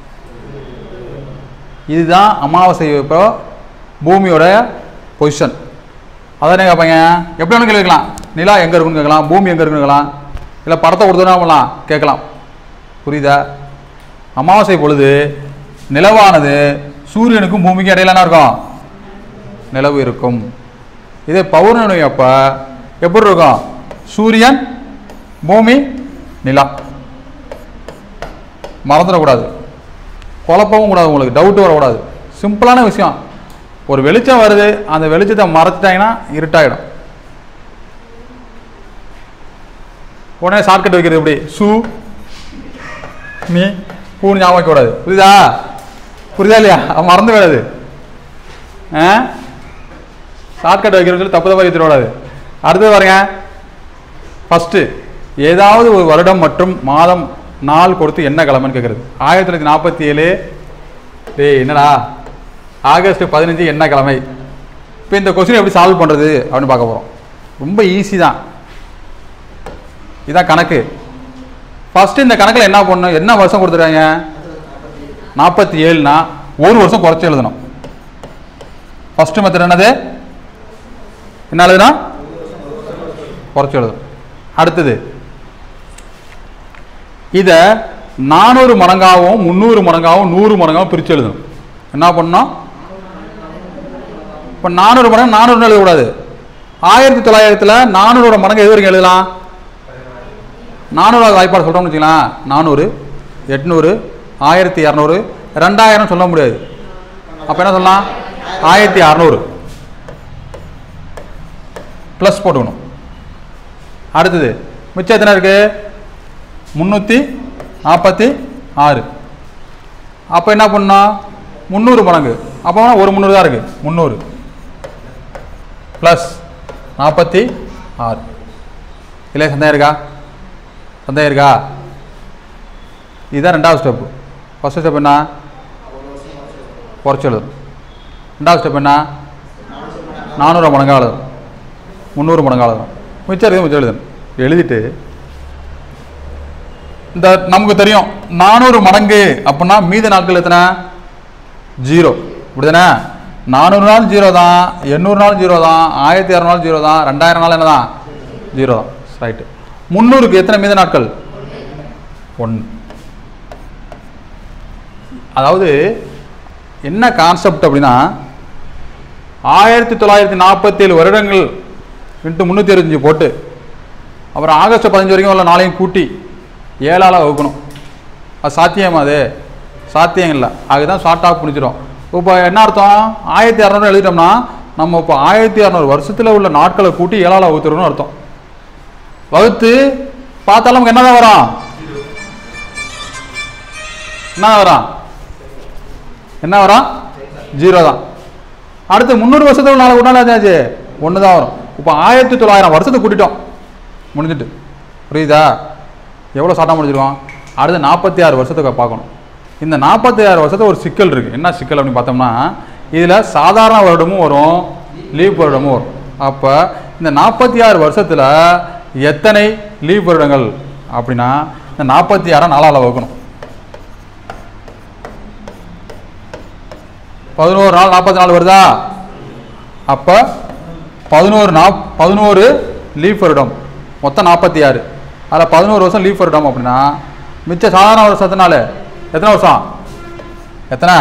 Speaker 1: இதுதான் அமாவாசை இப்போ பூமியோட பொசிஷன் அதானே கேட்பாங்க எப்படி வேணும் கேட்கலாம் நிலா எங்கே இருக்குன்னு கேட்கலாம் பூமி எங்கே இருக்குன்னு கேட்கலாம் இல்லை படத்தை கொடுத்தோன்னா பண்ணலாம் கேட்கலாம் புரியுதா அமாவாசை பொழுது நிலவானது சூரியனுக்கும் பூமிக்கும் இடையில என்ன இருக்கும் நிலவு இருக்கும் இதே பௌர்ணமி அப்போ எப்படி இருக்கும் சூரியன் பூமி நிலா மறந்துடக்கூடாது குழப்பவும் கூடாது உங்களுக்கு டவுட் வரக்கூடாது சிம்பிளான விஷயம் ஒரு வெளிச்சம் வருது அந்த வெளிச்சத்தை மறைச்சிட்டாங்கன்னா இருட்டாயிடும் உடனே ஷார்ட்கட் வைக்கிறது எப்படி சு மீ பூன்னு ஞாபகம் வைக்கக்கூடாது புரியுதா புரியுதா இல்லையா அவன் மறந்து விடாது ஆ ஷார்ட்கட் வைக்கிறது சொல்லி தப்பு தப்பாக வச்சிடக்கூடாது அடுத்தது பாருங்க ஃபஸ்ட்டு ஏதாவது ஒரு வருடம் மற்றும் மாதம் நாள் கொடுத்து என்ன கிழமைன்னு கேட்குறது ஆயிரத்தி தொள்ளாயிரத்தி நாற்பத்தி ஏழு டேய் என்னடா ஆகஸ்ட் பதினஞ்சு என்ன கிழமை இப்போ இந்த கொஸ்டின் எப்படி சால்வ் பண்ணுறது அப்படின்னு பார்க்க போகிறோம் ரொம்ப ஈஸி தான் இதான் கணக்கு ஃபஸ்ட்டு இந்த கணக்கில் என்ன பண்ணணும் என்ன வருஷம் கொடுத்துருக்காங்க நாற்பத்தி ஏழுனா ஒரு வருஷம் குறைச்சி எழுதணும் ஃபஸ்ட்டு மெத்தட் என்னது என்ன எழுதுனா குறைச்சி எழுதணும் அடுத்தது இதை நானூறு மடங்காகவும் முந்நூறு மடங்காகவும் நூறு மடங்காகவும் பிரித்து எழுதணும் என்ன பண்ணணும் இப்போ நானூறு மடங்கு நானூறு எழுதக்கூடாது ஆயிரத்தி தொள்ளாயிரத்தில் நானூறு மடங்கு எது வரைக்கும் எழுதலாம் நானூறாவது வாய்ப்பாடு சொல்கிறோம்னு வச்சுக்கலாம் நானூறு எட்நூறு ஆயிரத்தி இரநூறு ரெண்டாயிரம் சொல்ல முடியாது அப்போ என்ன சொல்லலாம் ஆயிரத்தி அறநூறு ப்ளஸ் போட்டுக்கணும் அடுத்தது மிச்சம் எத்தனை இருக்கு முந்நூற்றி நாற்பத்தி ஆறு அப்போ என்ன பண்ணோம் முந்நூறு மடங்கு அப்போ ஒரு முந்நூறு தான் இருக்குது முந்நூறு ப்ளஸ் நாற்பத்தி ஆறு இல்லை சந்தேகம் இருக்கா சந்தேகம் இருக்கா இதுதான் ரெண்டாவது ஸ்டெப்பு ஃபஸ்ட்டு ஸ்டெப் என்ன குறைச்சி எழுதணும் ரெண்டாவது ஸ்டெப் என்ன நானூறு மடங்காக எழுதணும் முந்நூறு மடங்காக எழுதணும் மிச்சம் இருக்குது மிச்சம் எழுதணும் எழுதிட்டு இந்த நமக்கு தெரியும் நானூறு மடங்கு அப்படின்னா மீத நாட்கள் எத்தனை ஜீரோ இப்படிதானே நானூறு நாள் ஜீரோ தான் எண்ணூறு நாள் ஜீரோ தான் ஆயிரத்தி இரநூறு நாள் ஜீரோ தான் ரெண்டாயிரம் நாள் என்ன தான் ஜீரோ தான் ரைட்டு முந்நூறுக்கு எத்தனை மீத நாட்கள் ஒன்று அதாவது என்ன கான்செப்ட் அப்படின்னா ஆயிரத்தி தொள்ளாயிரத்தி நாற்பத்தேழு வருடங்கள் இன்ட்டு முந்நூற்றி அறுபத்தஞ்சு போட்டு அப்புறம் ஆகஸ்ட் பதினஞ்சு வரைக்கும் உள்ள நாளையும் கூட்டி ஏழால் வகுக்கணும் அது சாத்தியமா அது சாத்தியம் இல்லை அதுதான் ஷார்ட்டாக புரிஞ்சிடும் இப்போ என்ன அர்த்தம் ஆயிரத்தி இரநூறு எழுதிட்டோம்னா நம்ம இப்போ ஆயிரத்தி இரநூறு வருஷத்தில் உள்ள நாட்களை கூட்டி ஏழால் வகுத்துறோம்னு அர்த்தம் வகுத்து பார்த்தாலும் நமக்கு என்னதான் வரும் என்ன வரும் என்ன வரும் ஜீரோ தான் அடுத்து முந்நூறு வருஷத்துக்கு நாளை கூட்டாலும் என்னாச்சு ஒன்று தான் வரும் இப்போ ஆயிரத்தி தொள்ளாயிரம் வருஷத்தை கூட்டிட்டோம் முடிஞ்சிட்டு புரியுதா எவ்வளோ ஷார்ட்டாக முடிஞ்சிருக்கோம் அடுத்து நாற்பத்தி ஆறு வருஷத்துக்கு பார்க்கணும் இந்த நாற்பத்தி ஆறு வருஷத்துல ஒரு சிக்கல் இருக்குது என்ன சிக்கல் அப்படின்னு பார்த்தோம்னா இதில் சாதாரண வருடமும் வரும் லீப் வருடமும் வரும் அப்போ இந்த நாற்பத்தி ஆறு வருஷத்தில் எத்தனை லீப் வருடங்கள் அப்படின்னா இந்த நாற்பத்தி ஆறை நாலால் வகுக்கணும் பதினோரு நாள் நாற்பத்தி நாலு வருதா அப்போ பதினோரு நா பதினோரு லீஃப் வருடம் மொத்தம் நாற்பத்தி ஆறு அதில் பதினோரு வருஷம் லீஃப் வருடம் அப்படின்னா மிச்ச சாதாரண வருஷத்தினால எத்தனை வருஷம் எத்தனை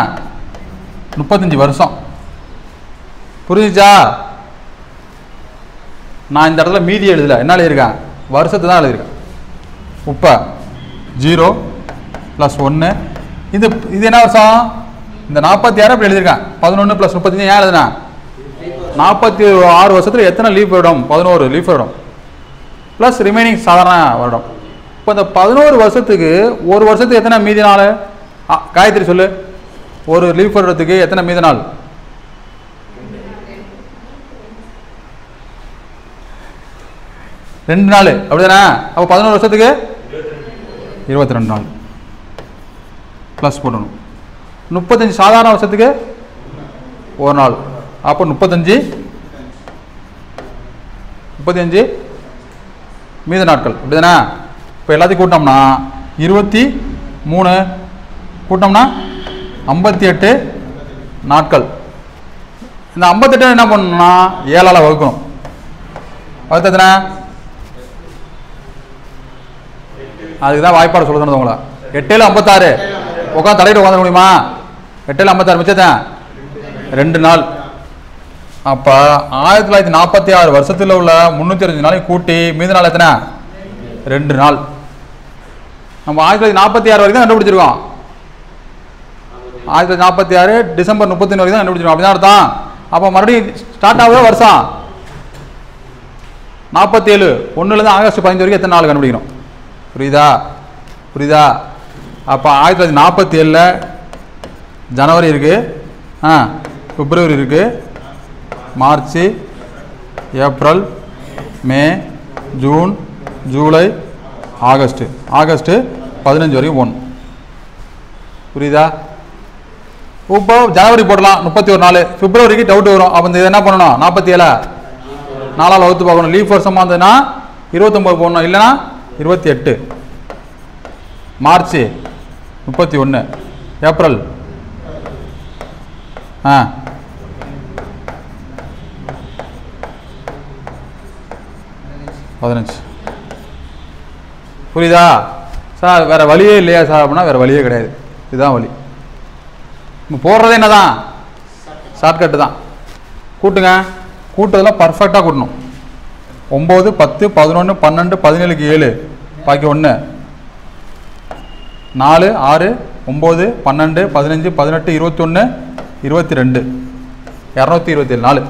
Speaker 1: முப்பத்தஞ்சு வருஷம் புரிஞ்சுச்சா நான் இந்த இடத்துல மீதி எழுதல என்ன எழுதியிருக்கேன் வருஷத்தை தான் எழுதியிருக்கேன் இப்போ ஜீரோ ப்ளஸ் ஒன்று இது இது என்ன வருஷம் இந்த நாற்பத்தி ஆறு அப்படி எழுதியிருக்கேன் பதினொன்று ப்ளஸ் முப்பத்தஞ்சு ஏன் எழுதுனேன் நாற்பத்தி ஆறு வருஷத்தில் எத்தனை லீஃப் வருடம் பதினோரு லீஃப் வருடம் ப்ளஸ் ரிமைனிங் சாதாரண வருடம் இப்போ இந்த பதினோரு வருஷத்துக்கு ஒரு வருஷத்துக்கு எத்தனை மீதி நாள் ஆ, காயத்ரி சொல்லு ஒரு லீஃப் வருடத்துக்கு எத்தனை மீதி நாள் ரெண்டு நாள் அப்படிதானே அப்போ பதினோரு வருஷத்துக்கு இருபத்தி ரெண்டு நாள் ப்ளஸ் போடணும் முப்பத்தஞ்சு சாதாரண வருஷத்துக்கு ஒரு நாள் அப்போ முப்பத்தஞ்சு முப்பத்தஞ்சு மீத நாட்கள் அப்படிதானே இப்போ எல்லாத்தையும் கூட்டினோம்னா இருபத்தி மூணு கூட்டினோம்னா ஐம்பத்தி எட்டு நாட்கள் இந்த ஐம்பத்தெட்டு என்ன பண்ணணும்னா ஏழால் வகுக்கணும் வகுத்து எத்தனை அதுக்கு தான் வாய்ப்பாடு சொல்ல சொன்னது உங்களை எட்டேழு ஐம்பத்தாறு உட்காந்து தலையிட்டு உட்காந்துட முடியுமா எட்டேழு ஐம்பத்தாறு மிச்சத்தேன் ரெண்டு நாள் அப்போ ஆயிரத்தி தொள்ளாயிரத்தி நாற்பத்தி ஆறு வருஷத்தில் உள்ள முந்நூற்றி அஞ்சு நாளையும் கூட்டி மீதி நாள் எத்தனை ரெண்டு நாள் நம்ம ஆயிரத்தி தொள்ளாயிரத்தி நாற்பத்தி ஆறு வரைக்கும் தான் கண்டுபிடிச்சிருக்கோம் ஆயிரத்தி தொள்ளாயிரத்தி நாற்பத்தி ஆறு டிசம்பர் முப்பத்தொன்று வரைக்கும் தான் கண்டுபிடிச்சிருக்கோம் அப்படிதான் அர்த்தம் அப்போ மறுபடியும் ஸ்டார்ட் ஆகுத வருஷம் நாற்பத்தேழு ஒன்றுலேருந்து ஆகஸ்ட் பதினஞ்சு வரைக்கும் எத்தனை நாள் கண்டுபிடிக்கணும் புரியுதா புரியுதா அப்போ ஆயிரத்தி தொள்ளாயிரத்தி நாற்பத்தி ஏழில் ஜனவரி இருக்குது ஆ பிப்ரவரி இருக்குது March April May June July August August பதினஞ்சு வரைக்கும் போகணும் புரியுதா இப்போ ஜனவரி போடலாம் முப்பத்தி ஒரு நாள் பிப்ரவரிக்கு டவுட் வரும் அப்போ இந்த இது என்ன பண்ணணும் நாற்பத்தி ஏழா நாலால் வகுத்து பார்க்கணும் லீஃப் வருஷமாக இருந்ததுன்னா இருபத்தொம்பது போடணும் இல்லைன்னா இருபத்தி எட்டு மார்ச் முப்பத்தி ஒன்று ஏப்ரல் ஆ பதினஞ்சு புரியுதா சார் வேறு வழியே இல்லையா சார் அப்படின்னா வேறு வழியே கிடையாது இதுதான் வழி இப்போ போடுறதே என்னதான் ஷார்ட்கட்டு தான் கூட்டுங்க கூட்டுறதுலாம் பர்ஃபெக்டாக கூட்டணும் ஒம்பது பத்து பதினொன்று பன்னெண்டு பதினேழுக்கு ஏழு பாக்கி ஒன்று நாலு ஆறு ஒம்பது பன்னெண்டு பதினஞ்சு பதினெட்டு இருபத்தொன்று இருபத்தி ரெண்டு இரநூத்தி இருபத்தேழு நாலு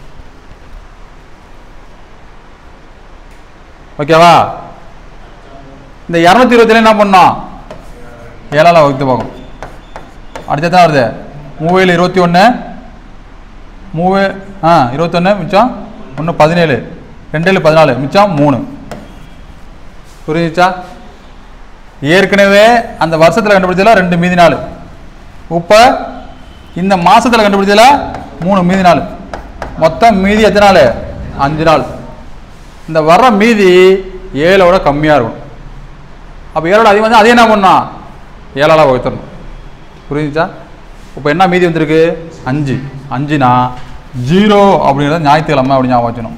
Speaker 1: ஓகேவா இந்த இரநூத்தி இருபத்தேழு என்ன பண்ணோம் ஏழால் வகுத்து பார்க்கணும் அடுத்தது தான் வருது மூவேழு இருபத்தி ஒன்று மூவு ஆ இருபத்தொன்று மிச்சம் ஒன்று பதினேழு ரெண்டேழு பதினாலு மிச்சம் மூணு புரிஞ்சுச்சா ஏற்கனவே அந்த வருஷத்தில் கண்டுபிடிச்சதுல ரெண்டு மீதி நாள் இப்போ இந்த மாசத்துல கண்டுபிடிச்சதுல மூணு மீதி நாள் மொத்தம் மீதி எத்தனை நாள் அஞ்சு நாள் இந்த வர்ற மீதி ஏழோட கம்மியாக இருக்கும் அப்போ ஏழோட அதிகம் வந்து அதே என்ன பண்ணணும் ஏழால் வகுத்தரணும் புரிஞ்சுச்சா இப்போ என்ன மீதி வந்திருக்கு அஞ்சு அஞ்சுனா ஜீரோ அப்படிங்கிறத ஞாயிற்றுக்கிழமை அப்படி ஞாபகம் வச்சணும்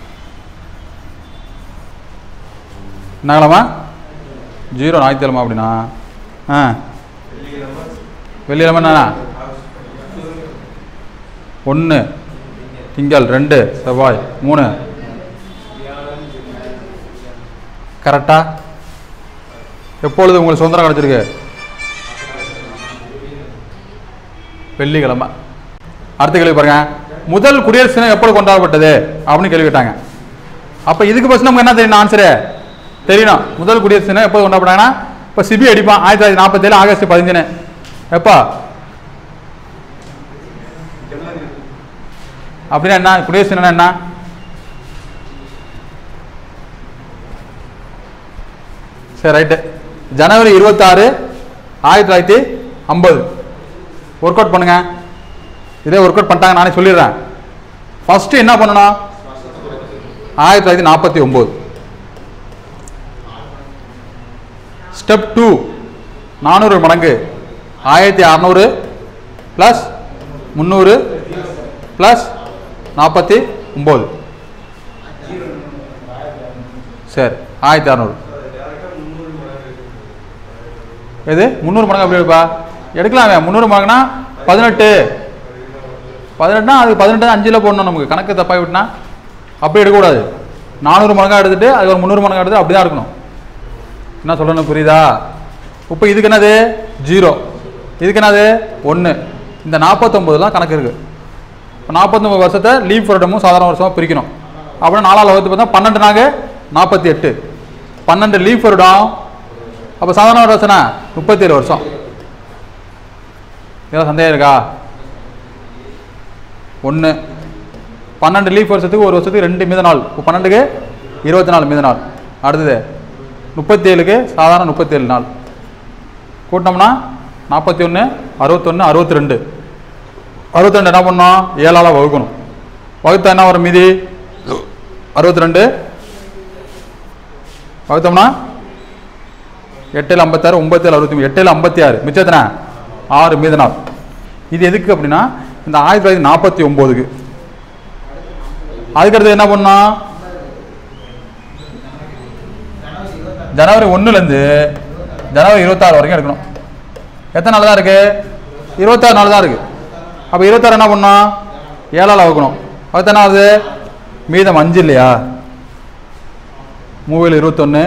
Speaker 1: என்ன கிழமை ஜீரோ ஞாயிற்றுக்கிழமை அப்படின்னா ஆ வெள்ளிக்கிழமை என்னண்ணா ஒன்று திங்கள் ரெண்டு செவ்வாய் மூணு கரெக்டா எப்பொழுது உங்களுக்கு சுதந்திரம் கிடைச்சிருக்கு வெள்ளிக்கிழமை அடுத்த கேள்வி பாருங்க முதல் குடியரசு தினம் எப்பொழுது கொண்டாடப்பட்டது அப்படின்னு கேள்வி கேட்டாங்க அப்போ இதுக்கு ஃபஸ்ட் நமக்கு என்ன தெரியணும் ஆன்சரு தெரியணும் முதல் குடியரசு தினம் எப்போது கொண்டாடப்பட்டாங்கன்னா இப்போ சிபி அடிப்பான் ஆயிரத்தி தொள்ளாயிரத்தி நாற்பத்தேழு ஆகஸ்ட் பதினஞ்சுன்னு எப்போ அப்படின்னா என்ன குடியரசு தினம் என்ன சரி ரைட்டு ஜனவரி இருபத்தாறு ஆயிரத்தி தொள்ளாயிரத்தி ஐம்பது ஒர்க் அவுட் பண்ணுங்க இதே ஒர்க் அவுட் பண்ணிட்டாங்க நானே சொல்லிடுறேன் ஃபஸ்ட்டு என்ன பண்ணணும் ஆயிரத்தி தொள்ளாயிரத்தி நாற்பத்தி ஒம்பது ஸ்டெப் டூ நானூறு மடங்கு ஆயிரத்தி அறநூறு ப்ளஸ் முந்நூறு ப்ளஸ் நாற்பத்தி ஒம்பது சரி ஆயிரத்தி அறநூறு எது முந்நூறு மடங்கு அப்படி எடுப்பா எடுக்கலாமே முந்நூறு மடங்குனா பதினெட்டு பதினெட்டுனா அது பதினெட்டு அஞ்சில் போடணும் நமக்கு கணக்கு தப்பாகி விட்டுனா அப்படி எடுக்கக்கூடாது நானூறு மடங்கா எடுத்துட்டு அது ஒரு முந்நூறு மடங்கா எடுத்து அப்படி தான் இருக்கணும் என்ன சொல்லணும் புரியுதா இப்போ இதுக்கு என்னது ஜீரோ இதுக்கு என்னது ஒன்று இந்த நாற்பத்தொம்பதுலாம் கணக்கு இருக்குது இப்போ நாற்பத்தொம்பது வருஷத்தை லீவ் வருடமும் சாதாரண வருஷமாக பிரிக்கணும் அப்புறம் நாலாவது வகுத்து பார்த்தா பன்னெண்டு நாங்க நாற்பத்தி எட்டு பன்னெண்டு லீவ் வருடம் அப்போ சாதாரண வருஷம்னா முப்பத்தி ஏழு வருஷம் ஏதாவது சந்தேகம் இருக்கா ஒன்று பன்னெண்டு லீஃப் வருஷத்துக்கு ஒரு வருஷத்துக்கு ரெண்டு மீத நாள் இப்போ பன்னெண்டுக்கு இருபத்தி நாலு மீத நாள் அடுத்தது முப்பத்தி ஏழுக்கு சாதாரண முப்பத்தேழு நாள் கூட்டினோம்னா நாற்பத்தி ஒன்று அறுபத்தொன்று அறுபத்தி ரெண்டு அறுபத்தி ரெண்டு என்ன பண்ணோம் ஏழால் வகுக்கணும் வகுத்தா என்ன வரும் மீதி அறுபத்தி ரெண்டு வகுத்தோம்னா எட்டில் ஐம்பத்தாறு ஒம்பத்தேழு அறுபத்தி மூணு எட்டில் ஐம்பத்தி ஆறு மிச்சத்தின ஆறு மீத நாள் இது எதுக்கு அப்படின்னா இந்த ஆயிரத்தி தொள்ளாயிரத்தி நாற்பத்தி ஒம்போதுக்கு அதுக்கடுத்து என்ன பண்ணோம் ஜனவரி ஒன்றுலேருந்து ஜனவரி இருபத்தாறு வரைக்கும் எடுக்கணும் எத்தனை நாள் தான் இருக்கு இருபத்தாறு நாள் தான் இருக்கு அப்போ இருபத்தாறு என்ன பண்ணோம் ஏழால் வகுக்கணும் அது என்ன ஆகுது மீதம் அஞ்சு இல்லையா மூவியில் இருபத்தொன்று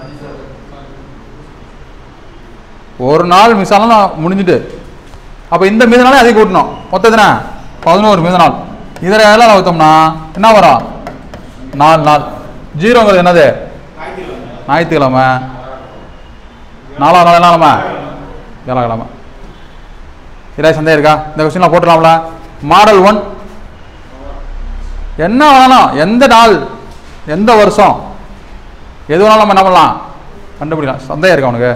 Speaker 1: ஒரு நாள் மிஸ் ஆனாலும் முடிஞ்சுட்டு அப்போ இந்த மீத நாளே அதிகம் கூட்டணும் மொத்தத்தின பதினோரு மீத நாள் இதில் ஏழால் வகுத்தோம்னா என்ன வரும் நாலு நாள் ஜீரோங்கிறது என்னது ஞாயிற்றுக்கிழமை நாலாம் நாள் என்ன கிழமை வியாழக்கிழமை ஏதாவது சந்தேகம் இருக்கா இந்த கொஸ்டின்லாம் போட்டுடலாம்ல மாடல் ஒன் என்ன வேணாலும் எந்த நாள் எந்த வருஷம் எது வேணாலும் நம்ம என்ன பண்ணலாம் கண்டுபிடிக்கலாம் சந்தேகம் இருக்கா உனக்கு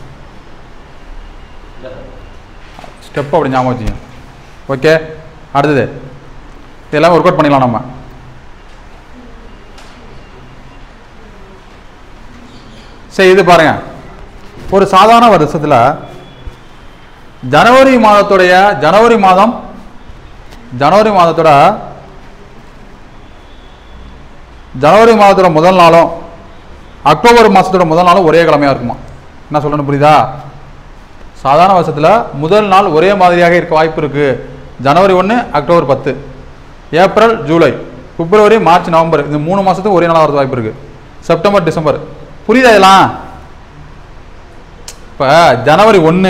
Speaker 1: ஸ்டெப் அப்படி ஞாபகம் வச்சுங்க ஓகே அடுத்தது இதெல்லாம் ஒர்க் அவுட் பண்ணிடலாம் நம்ம சரி இது பாருங்க ஒரு சாதாரண வருஷத்தில் ஜனவரி மாதத்துடைய ஜனவரி மாதம் ஜனவரி மாதத்தோட ஜனவரி மாதத்தோட முதல் நாளும் அக்டோபர் மாதத்தோட முதல் நாளும் ஒரே கிழமையாக இருக்குமா என்ன சொல்லணும் புரியுதா சாதாரண வருஷத்தில் முதல் நாள் ஒரே மாதிரியாக இருக்க வாய்ப்பு இருக்குது ஜனவரி ஒன்று அக்டோபர் பத்து April July February March November இந்த மூணு மாதத்துக்கு ஒரே நாளாக வரது வாய்ப்பு இருக்குது செப்டம்பர் டிசம்பர் புரியுதா இதெல்லாம் இப்போ ஜனவரி ஒன்று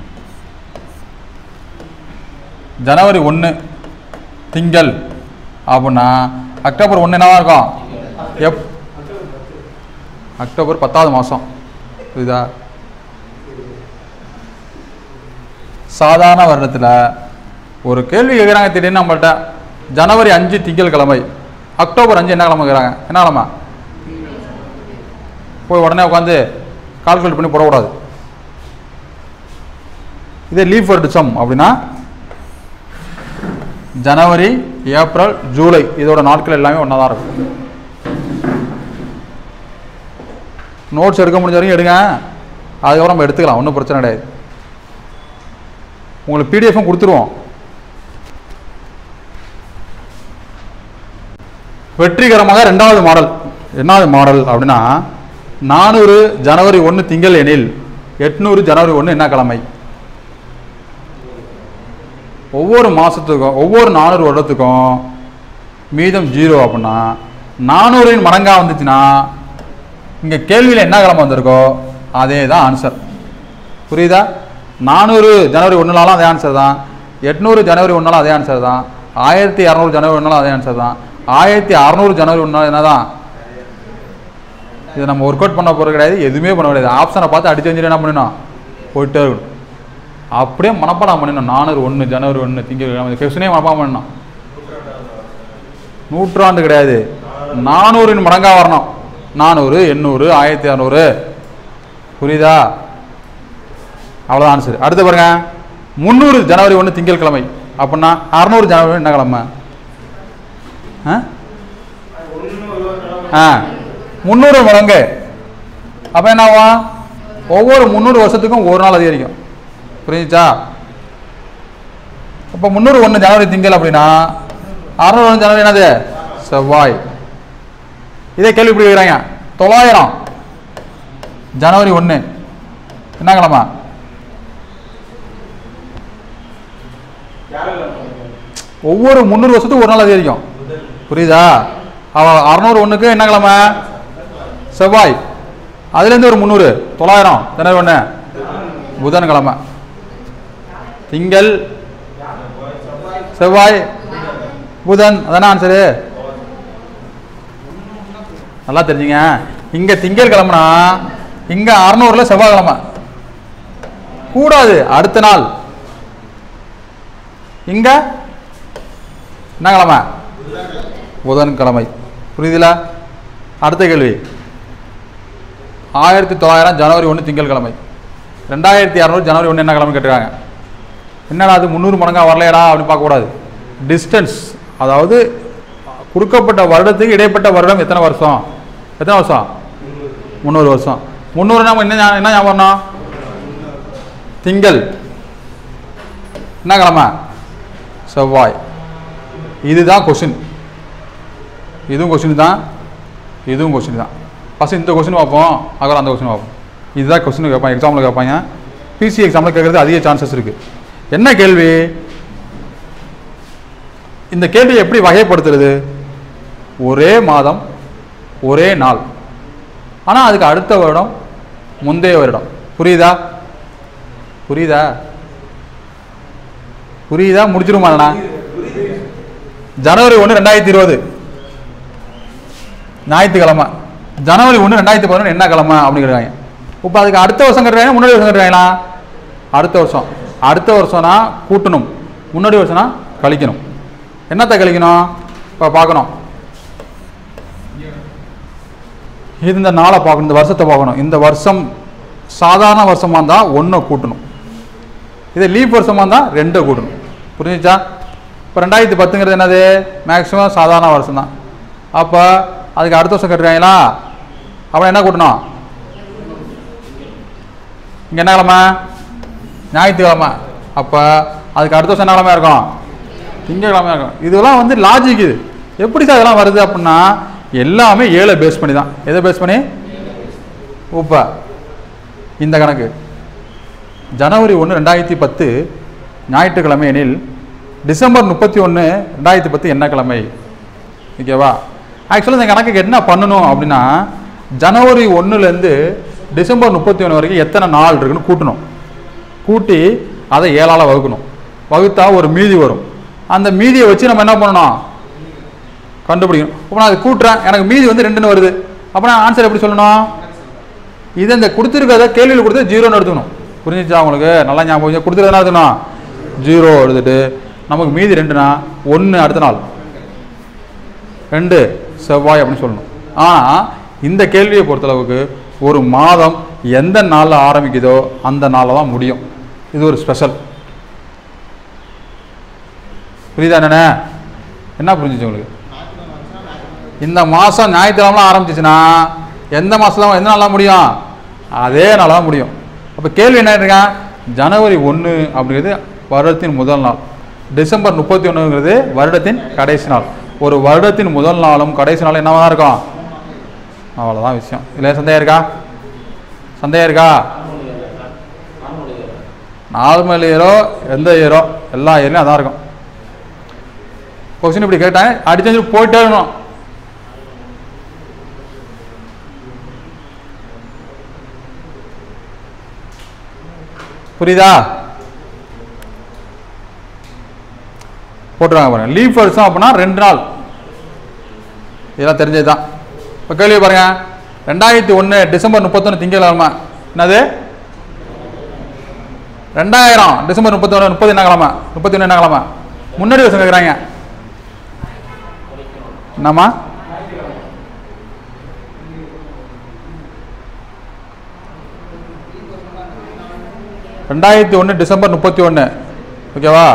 Speaker 1: ஜனவரி ஒன்று திங்கள் அப்படின்னா அக்டோபர் ஒன்று என்னவா இருக்கும் எப் அக்டோபர் பத்தாவது மாதம் புரியுதா சாதாரண வருடத்தில் ஒரு கேள்வி கேட்குறாங்க திடீர்னு நம்மள்ட்ட ஜனவரி அஞ்சு திங்கட்கிழமை அக்டோபர் அஞ்சு என்ன கிழமை கேட்குறாங்க என்ன கிழமை போய் உடனே உட்காந்து கால்குலேட் பண்ணி போடக்கூடாது இதே லீவ் வருடம் அப்படின்னா ஜனவரி ஏப்ரல் ஜூலை இதோட நாட்கள் எல்லாமே ஒன்றா தான் இருக்கும் நோட்ஸ் எடுக்க முடிஞ்ச வரைக்கும் எடுங்க அதுக்கப்புறம் நம்ம எடுத்துக்கலாம் ஒன்றும் பிரச்சனை கிடையாது உங்களுக்கு பிடிஎஃப்பும் கொடுத்துருவோம் வெற்றிகரமாக ரெண்டாவது மாடல் என்னாவது மாடல் அப்படின்னா நானூறு ஜனவரி ஒன்று திங்கள் எனில் எட்நூறு ஜனவரி ஒன்று என்ன கிழமை ஒவ்வொரு மாதத்துக்கும் ஒவ்வொரு நானூறு வருடத்துக்கும் மீதம் ஜீரோ அப்படின்னா நானூறின் மடங்காக வந்துச்சுன்னா இங்கே கேள்வியில் என்ன கிழமை வந்திருக்கோ அதே தான் ஆன்சர் புரியுதா நானூறு ஜனவரி ஒன்றுனாலும் அதே ஆன்சர் தான் எட்நூறு ஜனவரி ஒன்றாலும் அதே ஆன்சர் தான் ஆயிரத்தி இரநூறு ஜனவரி ஒன்றாலும் அதே ஆன்சர் தான் ஆயிரத்தி அறநூறு ஜனவரி ஒன்றாலும் என்ன தான் இதை நம்ம ஒர்க் அவுட் பண்ண போகிறது கிடையாது எதுவுமே பண்ண கிடையாது ஆப்ஷனை பார்த்து அடிச்சு வச்சுட்டு என்ன பண்ணணும் போயிட்டே இருக்கணும் அப்படியே மனப்பாடம் பண்ணணும் நானூறு ஒன்று ஜனவரி ஒன்று திங்கட்கிழமை கொஸ்டினே மனப்பாடம் பண்ணணும் நூற்றாண்டு கிடையாது நானூறின் மடங்காக வரணும் நானூறு எண்ணூறு ஆயிரத்தி இரநூறு புரியுதா அவ்வளோதான் ஆன்சர் அடுத்து பாருங்க முந்நூறு ஜனவரி ஒன்று திங்கட்கிழமை அப்படின்னா அறநூறு ஜனவரி என்ன கிழமை ஆ ஆ முந்நூறு மடங்கு அப்போ என்ன ஆகும் ஒவ்வொரு முந்நூறு வருஷத்துக்கும் ஒரு நாள் அதிகரிக்கும் புரிஞ்சுச்சா அப்போ முந்நூறு ஒன்று ஜனவரி திங்கள் அப்படின்னா அறுநூறு ஒன்று ஜனவரி என்னது செவ்வாய் இதே கேள்வி இப்படி கேட்குறாங்க தொள்ளாயிரம் ஜனவரி ஒன்று என்ன கிழமை ஒவ்வொரு முந்நூறு வருஷத்துக்கும் ஒரு நாள் அதிகரிக்கும் புரியுதா அவ அறநூறு ஒன்றுக்கு என்ன கிழமை செவ்வாய் அதுலேருந்து ஒரு முந்நூறு தொள்ளாயிரம் தானே ஒன்று புதன்கிழமை திங்கள் செவ்வாய் புதன் அதானே ஆன்சரு நல்லா தெரிஞ்சுங்க இங்க திங்கள் கிழமைனா இங்க அறநூறுல செவ்வாய்க்கிழமை கூடாது அடுத்த நாள் இங்க என்ன கிழமை புதன்கிழமை புரியுதுல அடுத்த கேள்வி ஆயிரத்தி தொள்ளாயிரம் ஜனவரி ஒன்று திங்கட்கிழமை ரெண்டாயிரத்தி இரநூறு ஜனவரி ஒன்று என்ன கிழமை கேட்டிருக்காங்க என்னடா அது முந்நூறு மடங்கா வரலையடா அப்படின்னு பார்க்கக்கூடாது டிஸ்டன்ஸ் அதாவது கொடுக்கப்பட்ட வருடத்துக்கு இடைப்பட்ட வருடம் எத்தனை வருஷம் எத்தனை வருஷம் முந்நூறு வருஷம் முந்நூறு நம்ம என்ன ஞா- என்ன ஞாபகம் வரணும்? திங்கள் என்ன கிழமை செவ்வாய் இதுதான் கொஷின் இதுவும் கொஷின் தான் இதுவும் கொஷின் தான் ஃபஸ்ட் இந்த கொஷின் பார்ப்போம் அப்புறம் அந்த கொஷின் பார்ப்போம் இதுதான் கொஷின் கேட்பாங்க எக்ஸாமில் கேட்பாங்க பிசி எக்ஸாமில் கேட்குறது அதிக சான்சஸ் இருக்குது என்ன கேள்வி இந்த கேள்வியை எப்படி வகைப்படுத்துறது ஒரே மாதம் ஒரே நாள் ஆனால் அதுக்கு அடுத்த வருடம் முந்தைய வருடம் புரியுதா புரியுதா புரியுதா முடிச்சிருமாண்ணா ஜனவரி ஒன்று ரெண்டாயிரத்தி இருபது ஞாயிற்றுக்கிழமை ஜனவரி ஒன்று ரெண்டாயிரத்தி பதினொன்று என்ன கிழமை அப்படின்னு கேட்குறாங்க இப்போ அதுக்கு அடுத்த வருஷம் கட்டுறாங்க முன்னாடி வருஷம் கட்டுறாங்களா அடுத்த வருஷம் அடுத்த வருஷம்னா கூட்டணும் முன்னாடி வருஷம்னா கழிக்கணும் என்னத்தை கழிக்கணும் இப்போ பார்க்கணும் இது இந்த நாளை பார்க்கணும் இந்த வருஷத்தை பார்க்கணும் இந்த வருஷம் சாதாரண வருஷமாக இருந்தால் ஒன்றை கூட்டணும் இது லீப் வருஷமாக இருந்தால் ரெண்டை கூட்டணும் புரிஞ்சுச்சா இப்போ ரெண்டாயிரத்தி பத்துங்கிறது என்னது மேக்ஸிமம் சாதாரண வருஷம் தான் அப்போ அதுக்கு அடுத்த வருஷம் கட்டுறாங்களா அப்புறம் என்ன கூட்டணும் இங்கே என்ன கிழமை ஞாயிற்றுக்கிழமை அப்போ அதுக்கு அடுத்த வருஷம் என்ன கிழமை இருக்கும் திங்கக்கிழமையா இருக்கும் இதெல்லாம் வந்து லாஜிக் இது எப்படி சார் இதெல்லாம் வருது அப்படின்னா எல்லாமே ஏழை பேஸ் பண்ணி தான் எதை பேஸ் பண்ணி உப்பா இந்த கணக்கு ஜனவரி ஒன்று ரெண்டாயிரத்தி பத்து ஞாயிற்றுக்கிழமை எனில் டிசம்பர் முப்பத்தி ஒன்று ரெண்டாயிரத்தி பத்து என்ன கிழமை ஓகேவா ஆக்சுவலாக இந்த கணக்குக்கு என்ன பண்ணணும் அப்படின்னா ஜனவரி ஒன்றுலேருந்து டிசம்பர் முப்பத்தி ஒன்று வரைக்கும் எத்தனை நாள் இருக்குன்னு கூட்டணும் கூட்டி அதை ஏழால் வகுக்கணும் வகுத்தா ஒரு மீதி வரும் அந்த மீதியை வச்சு நம்ம என்ன பண்ணணும் கண்டுபிடிக்கணும் இப்போ நான் அதை கூட்டுறேன் எனக்கு மீதி வந்து ரெண்டுன்னு வருது அப்போ நான் ஆன்சர் எப்படி சொல்லணும் இதை இந்த கொடுத்துருக்கத கேள்வியில் கொடுத்து ஜீரோன்னு எடுத்துக்கணும் புரிஞ்சிச்சா உங்களுக்கு நல்லா ஞாபகம் வச்சு கொடுத்துருக்கா எடுத்துக்கணும் ஜீரோ எடுத்துட்டு நமக்கு மீதி ரெண்டுனா ஒன்று அடுத்த நாள் ரெண்டு செவ்வாய் அப்படின்னு சொல்லணும் ஆனால் இந்த கேள்வியை பொறுத்தளவுக்கு ஒரு மாதம் எந்த நாளில் ஆரம்பிக்குதோ அந்த நாளில் தான் முடியும் இது ஒரு ஸ்பெஷல் புரியுதா என்னண்ணே என்ன புரிஞ்சுச்சு உங்களுக்கு இந்த மாதம் ஞாயிற்றுக்கிழமை ஆரம்பிச்சிச்சுன்னா எந்த மாதம் எந்த நாளாக முடியும் அதே நாளாக தான் முடியும் அப்போ கேள்வி என்ன இருக்கான் ஜனவரி ஒன்று அப்படிங்கிறது வருடத்தின் முதல் நாள் டிசம்பர் முப்பத்தி ஒன்றுங்கிறது வருடத்தின் கடைசி நாள் ஒரு வருடத்தின் முதல் நாளும் கடைசி நாளும் என்னவா தான் இருக்கும் அவ்வளோதான் விஷயம் இல்லை சந்தேகம் இருக்கா சந்தேகம் இருக்கா நார்மல் இயரோ எந்த இயரோ எல்லா இயர்லையும் அதான் இருக்கும் கொஸ்டின் இப்படி கேட்டேன் அடிச்சு போயிட்டே இருக்கணும் புரியுதா போட்டுருவாங்க பாருங்க லீவ் வருஷம் அப்படின்னா ரெண்டு நாள் இதெல்லாம் தெரிஞ்சது தான் இப்போ கேள்வி பாருங்க ரெண்டாயிரத்தி ஒன்று டிசம்பர் முப்பத்தொன்று திங்கட்கிழமை என்னது ரெண்டாயிரம் டிசம்பர் முப்பத்தொன்று முப்பது என்ன கிழமை முப்பத்தி ஒன்று என்ன கிழமை முன்னாடி வருஷம் கேட்குறாங்க என்னம்மா ரெண்டாயிரத்தி ஒன்று டிசம்பர் முப்பத்தி ஒன்று ஓகேவா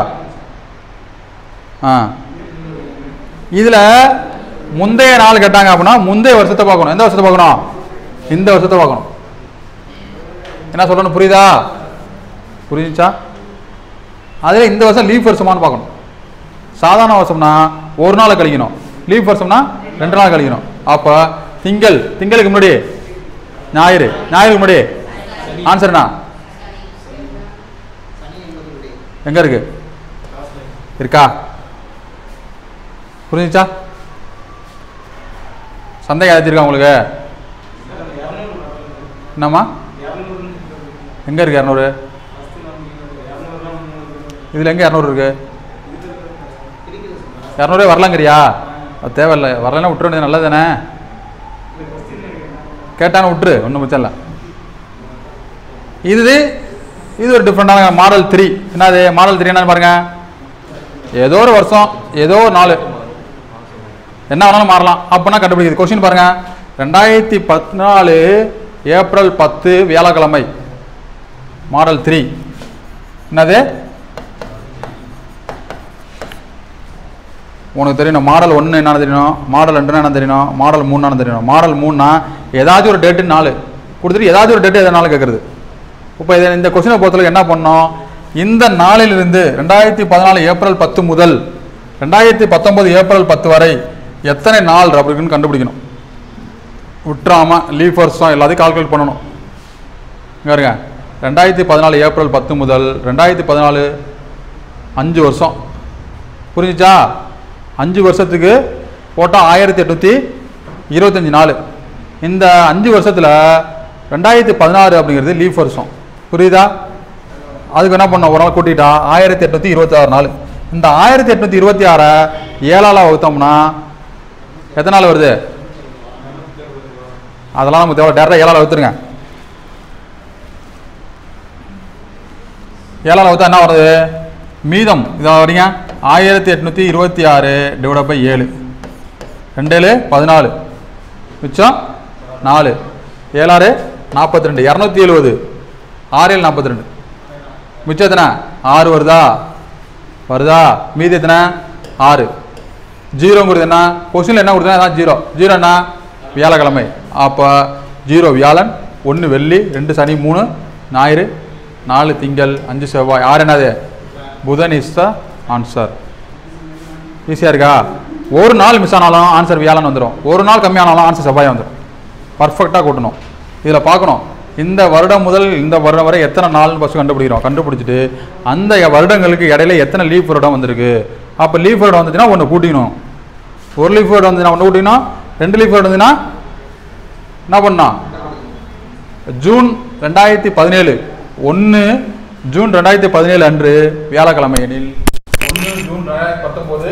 Speaker 1: ஆ இதில் முந்தைய நாள் கேட்டாங்க அப்படின்னா முந்தைய வருஷத்தை பார்க்கணும் எந்த வருஷத்தை பார்க்கணும் இந்த வருஷத்தை பார்க்கணும் என்ன சொல்லணும் புரியுதா புரிஞ்சுச்சா அதில் இந்த வருஷம் லீஃப் வருஷமானு பார்க்கணும் சாதாரண வருஷம்னா ஒரு நாள் கழிக்கணும் லீஃப் வருஷம்னா ரெண்டு நாள் கழிக்கணும் அப்போ திங்கள் திங்களுக்கு முன்னாடி ஞாயிறு ஞாயிறுக்கு முன்னாடி ஆன்சர்னா எங்க இருக்கு இருக்கா புரிஞ்சுச்சா சந்தேகம் ஏதாச்சிருக்கா உங்களுக்கு என்னம்மா எங்கே இருக்கு இரநூறு இதில் எங்கே இரநூறு இருக்கு இரநூறுவே வரலாங்கிறியா அது தேவையில்லை வரலன்னா விட்டுற வேண்டியது நல்லது தானே கேட்டானு விட்டுரு ஒன்றும் பிரச்சனை இல்லை இது இது ஒரு டிஃப்ரெண்டான மாடல் த்ரீ என்னது மாடல் த்ரீ என்னன்னு பாருங்க ஏதோ ஒரு வருஷம் ஏதோ ஒரு நாள் என்ன வேணாலும் மாறலாம் அப்படின்னா கண்டுபிடிக்குது கொஸ்டின் பாருங்க ரெண்டாயிரத்தி பதினாலு ஏப்ரல் பத்து வியாழக்கிழமை மாடல் த்ரீ என்னது உனக்கு தெரியணும் மாடல் ஒன்று என்னன்னு தெரியணும் மாடல் ரெண்டுனா என்ன தெரியணும் மாடல் மூணுனா தெரியணும் மாடல் மூணுனா ஏதாச்சும் ஒரு டேட்டு நாலு கொடுத்துட்டு ஏதாச்சும் ஒரு டேட்டு எதனாலும் கேட்குறது இப்போ இதை இந்த கொஸ்டினை பொறுத்தவரைக்கும் என்ன பண்ணோம் இந்த நாளிலிருந்து ரெண்டாயிரத்தி பதினாலு ஏப்ரல் பத்து முதல் ரெண்டாயிரத்தி பத்தொன்பது ஏப்ரல் பத்து வரை எத்தனை நாள் இருக்குன்னு கண்டுபிடிக்கணும் விட்டுறாம லீஃப் வருஷம் எல்லாத்தையும் கால்குலேட் பண்ணணும் இங்க இருங்க ரெண்டாயிரத்தி பதினாலு ஏப்ரல் பத்து முதல் ரெண்டாயிரத்தி பதினாலு அஞ்சு வருஷம் புரிஞ்சுச்சா அஞ்சு வருஷத்துக்கு போட்டால் ஆயிரத்தி எட்நூற்றி இருபத்தஞ்சி நாள் இந்த அஞ்சு வருஷத்தில் ரெண்டாயிரத்தி பதினாறு அப்படிங்கிறது லீஃப் வருஷம் புரியுதா அதுக்கு என்ன பண்ணோம் ஒரு நாள் கூட்டிட்டா ஆயிரத்தி எட்நூற்றி இருபத்தி ஆறு நாள் இந்த ஆயிரத்தி எட்நூற்றி இருபத்தி ஆறை ஏழால் வகுத்தோம்னா எத்தனை நாள் வருது அதெல்லாம் நமக்கு தேவை டேரெக்டாக ஏழால் வகுத்துருங்க ஏழால் வகுத்தா என்ன வருது மீதம் இதை வரீங்க ஆயிரத்தி எட்நூற்றி இருபத்தி ஆறு டிவைட் பை ஏழு ரெண்டேழு பதினாலு மிச்சம் நாலு ஏழாறு நாற்பத்தி ரெண்டு இரநூத்தி எழுபது ஆறு ஏழு நாற்பத்தி ரெண்டு மிச்சம் எத்தனை ஆறு வருதா வருதா மீதி எத்தனை ஆறு ஜீரோங்கிறது என்ன கொஸ்டினில் என்ன கொடுத்தா அதான் ஜீரோ ஜீரோ என்ன வியாழக்கிழமை அப்போ ஜீரோ வியாழன் ஒன்று வெள்ளி ரெண்டு சனி மூணு ஞாயிறு நாலு திங்கள் அஞ்சு செவ்வாய் ஆறு என்னது புதன் இஸ் த ஆன்சர் ஈஸியாக இருக்கா ஒரு நாள் மிஸ் ஆனாலும் ஆன்சர் வியாழன் வந்துடும் ஒரு நாள் கம்மியானாலும் ஆன்சர் செவ்வாய் வந்துடும் பர்ஃபெக்டாக கூட்டணும் இதில் பார்க்கணும் இந்த வருடம் முதல் இந்த வருடம் வரை எத்தனை நாள்னு ஃபஸ்ட்டு கண்டுபிடிக்கிறோம் கண்டுபிடிச்சிட்டு அந்த வருடங்களுக்கு இடையில எத்தனை லீஃப் வருடம் வந்திருக்கு அப்போ லீஃப் வருடம் வந்துச்சுன்னா ஒன்று கூட்டிக்கணும் ஒரு லீஃப் வருடம் வந்துச்சுன்னா ஒன்று கூட்டிக்கணும் ரெண்டு லீஃப் வருடம் வந்துச்சுன்னா என்ன பண்ணோம் ஜூன் ரெண்டாயிரத்தி பதினேழு ஒன்று ஜூன் ரெண்டாயிரத்தி பதினேழு அன்று வியாழக்கிழமை எனில் ஒன்று ஜூன் ரெண்டாயிரத்தி பத்தொம்போது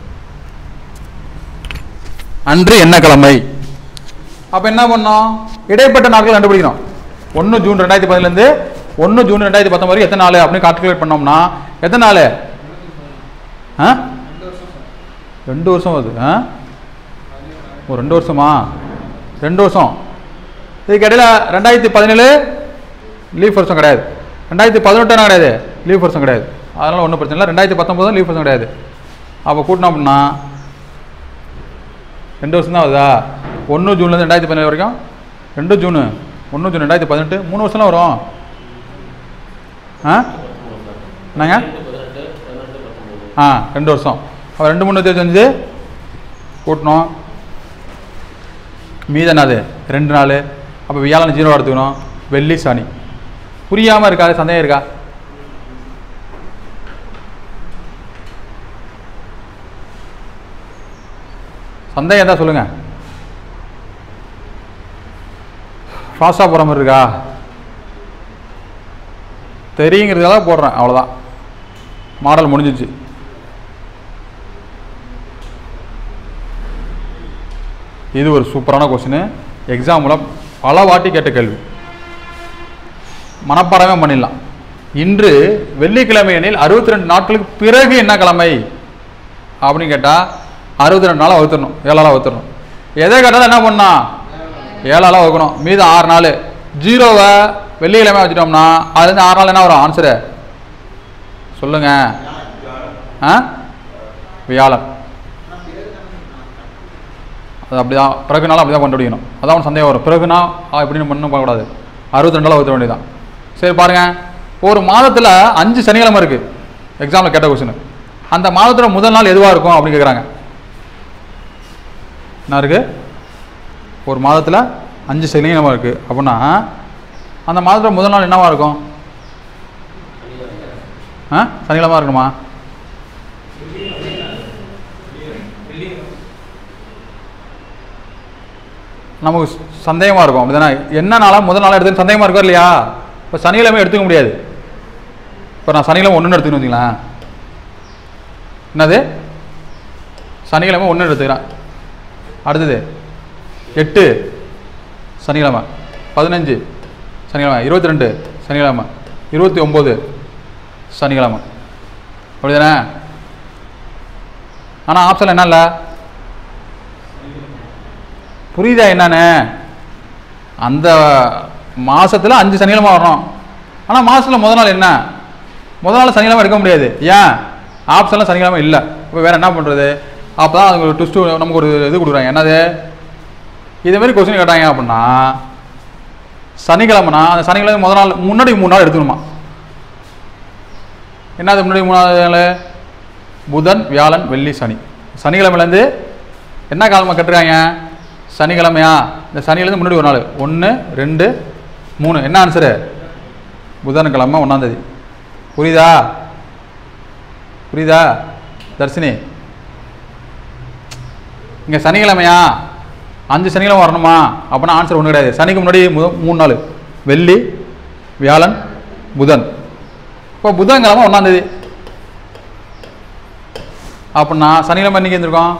Speaker 1: அன்று என்ன கிழமை அப்போ என்ன பண்ணோம் இடைப்பட்ட நாட்கள் கண்டுபிடிக்கணும் ஒன்று ஜூன் ரெண்டாயிரத்தி பதினேழுலேருந்து ஒன்று ஜூன் ரெண்டாயிரத்தி பத்தொம்பது வரைக்கும் எத்தனை நாள் அப்படின்னு கால்குலேட் பண்ணோம்னா எத்தனை நாள் ஆ ரெண்டு வருஷம் வருது ஆ ஓ ரெண்டு வருஷமா ரெண்டு வருஷம் இதுக்கு இடையில ரெண்டாயிரத்தி பதினேழு லீஃப் வருஷம் கிடையாது ரெண்டாயிரத்தி பதினெட்டு என்ன கிடையாது லீஃப் வருஷம் கிடையாது அதனால் ஒன்றும் பிரச்சனை இல்லை ரெண்டாயிரத்தி பத்தொம்போதும் லீஃப் வருஷம் கிடையாது அப்போ கூட்டினோம் அப்படின்னா ரெண்டு வருஷம் தான் வருதா ஒன்று ஜூன்லேருந்து ரெண்டாயிரத்தி பதினேழு வரைக்கும் ரெண்டு ஜூனு ஒன்று ஜூன் ரெண்டாயிரத்தி பதினெட்டு மூணு வருஷம்லாம் வரும் ஆ என்னங்க ஆ ரெண்டு வருஷம் அப்போ ரெண்டு மூணு தேதி செஞ்சு கூட்டணும் மீத என்னது ரெண்டு நாள் அப்போ வியாழன் ஜீரோ எடுத்துக்கணும் வெள்ளி சனி புரியாமல் இருக்கா சந்தேகம் இருக்கா சந்தேகம் தான் சொல்லுங்க ஃபாஸ்ட்டாக போகிற மாதிரி இருக்கா தெரியுங்கிறதால போடுறேன் அவ்வளோதான் மாடல் முடிஞ்சிச்சு இது ஒரு சூப்பரான கொஸ்டின் எக்ஸாமில் பல வாட்டி கேட்ட கேள்வி மனப்பாடமே பண்ணிடலாம் இன்று வெள்ளிக்கிழமை எனில் அறுபத்தி ரெண்டு நாட்களுக்கு பிறகு என்ன கிழமை அப்படின்னு கேட்டால் அறுபத்தி ரெண்டு நாளாக வகுத்துடணும் ஏழாளாக வகுத்துடணும் எதை கேட்டாலும் என்ன பண்ணா ஏழாளாக வகுக்கணும் மீதம் ஆறு நாள் ஜீரோவை வெள்ளிக்கிழமை வச்சுட்டோம்னா அதுலேருந்து ஆறு நாள் என்ன வரும் ஆன்சரு சொல்லுங்க ஆ வியாழன் அது அப்படிதான் பிறகுனாலும் அப்படி தான் கண்டுபிடிக்கணும் அதான் அவன் சந்தேகம் வரும் பிறகுனா ஆ இப்படின்னு பண்ணணும் பார்க்கக்கூடாது அறுபத்தி ரெண்டால் ஊற்ற வேண்டியதான் சரி பாருங்க ஒரு மாதத்தில் அஞ்சு சனிக்கிழமை இருக்குது எக்ஸாமில் கேட்ட கொஸ்டின் அந்த மாதத்தோட முதல் நாள் எதுவாக இருக்கும் அப்படின்னு கேட்குறாங்க என்ன இருக்குது ஒரு மாதத்தில் அஞ்சு சனிக்கிழமை இருக்குது அப்படின்னா அந்த மாதத்தோட முதல் நாள் என்னவா இருக்கும் ஆ சனிக்கிழமை இருக்கணுமா நமக்கு சந்தேகமாக இருக்கும் அப்படிதானே என்ன நாளாக முதல் நாளாக எடுத்து சந்தேகமாக இருக்கா இல்லையா இப்போ சனிக்கிழமை எடுத்துக்க முடியாது இப்போ நான் சனிக்கிழமை ஒன்றுன்னு எடுத்துக்கணும் வச்சுங்களேன் என்னது சனிக்கிழமை ஒன்று எடுத்துக்கிறேன் அடுத்தது எட்டு சனிக்கிழமை பதினஞ்சு சனிக்கிழமை இருபத்தி ரெண்டு சனிக்கிழமை இருபத்தி ஒம்பது சனிக்கிழமை அப்படிதானே ஆனால் ஆப்ஷன் என்ன இல்லை புரியுதா என்னன்னு அந்த மாசத்துல அஞ்சு சனிக்கிழமை வரணும் ஆனால் மாசத்துல முதல் நாள் என்ன முதல் நாள் சனிக்கிழமை எடுக்க முடியாது ஏன் ஆப்ஷன்லாம் சனிக்கிழமை இல்லை இப்போ வேற என்ன பண்ணுறது அப்போ தான் அதுக்கு ஒரு ட்விஸ்ட்டு நமக்கு ஒரு இது கொடுக்குறாங்க என்னது இதே மாதிரி கொஸ்டின் கேட்டாங்க அப்படின்னா சனிக்கிழமைனா அந்த சனிக்கிழமை முதல் நாள் முன்னாடி மூணு நாள் எடுத்துக்கணுமா என்னது முன்னாடி மூணாவது நாள் புதன் வியாழன் வெள்ளி சனி சனிக்கிழமைலேருந்து என்ன காலமாக கட்டுறாங்க சனிக்கிழமையா இந்த சனியிலேருந்து முன்னாடி ஒரு நாள் ஒன்று ரெண்டு மூணு என்ன ஆன்சரு புதன்கிழமை ஒன்றாந்தேதி புரியுதா புரியுதா தர்ஷினி இங்கே சனிக்கிழமையா அஞ்சு சனிக்கிழமை வரணுமா அப்படின்னா ஆன்சர் ஒன்றும் கிடையாது சனிக்கு முன்னாடி முத மூணு நாள் வெள்ளி வியாழன் புதன் இப்போ புதன்கிழமை ஒன்றாந்தேதி அப்படின்னா சனிக்கிழமை இன்னைக்கு இருந்திருக்கோம்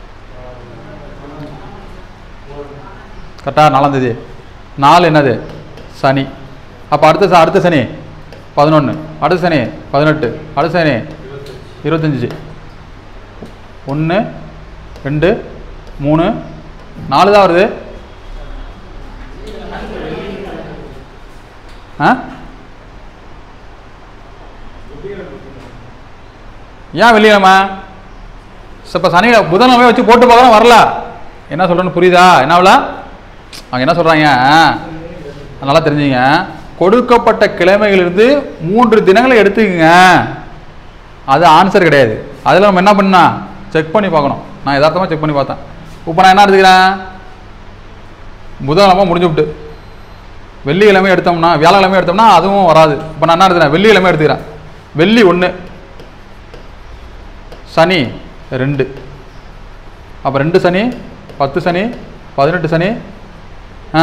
Speaker 1: கரெக்டாக நாலாந்தேதி நாலு என்னது சனி அப்போ அடுத்த ச- அடுத்த சனி பதினொன்று அடுத்த சனி பதினெட்டு அடுத்த சனி இருபத்தஞ்சி ஒன்று ரெண்டு மூணு நாலு தான் வருது ஆ ஏன் வெள்ளிக்கிழமை இப்போ சனிக்கிழமை புதன்கிழமை வச்சு போட்டு பார்க்குறோம் வரல என்ன சொல்கிறேன்னு புரியுதா என்னாவில் அவங்க என்ன சொல்கிறாங்க நல்லா தெரிஞ்சுங்க கொடுக்கப்பட்ட கிழமைகளிலிருந்து மூன்று தினங்களை எடுத்துக்கங்க அது ஆன்சர் கிடையாது அதில் நம்ம என்ன பண்ணா செக் பண்ணி பார்க்கணும் நான் யதார்த்தமாக செக் பண்ணி பார்த்தேன் இப்போ நான் என்ன எடுத்துக்கிறேன் புதன்கிழமை முடிஞ்சு விட்டு வெள்ளிக்கிழமை எடுத்தோம்னா வியாழக்கிழமை எடுத்தோம்னா அதுவும் வராது இப்போ நான் என்ன எடுத்துக்கிறேன் வெள்ளிக்கிழமை எடுத்துக்கிறேன் வெள்ளி ஒன்று சனி ரெண்டு அப்போ ரெண்டு சனி பத்து சனி பதினெட்டு சனி ஆ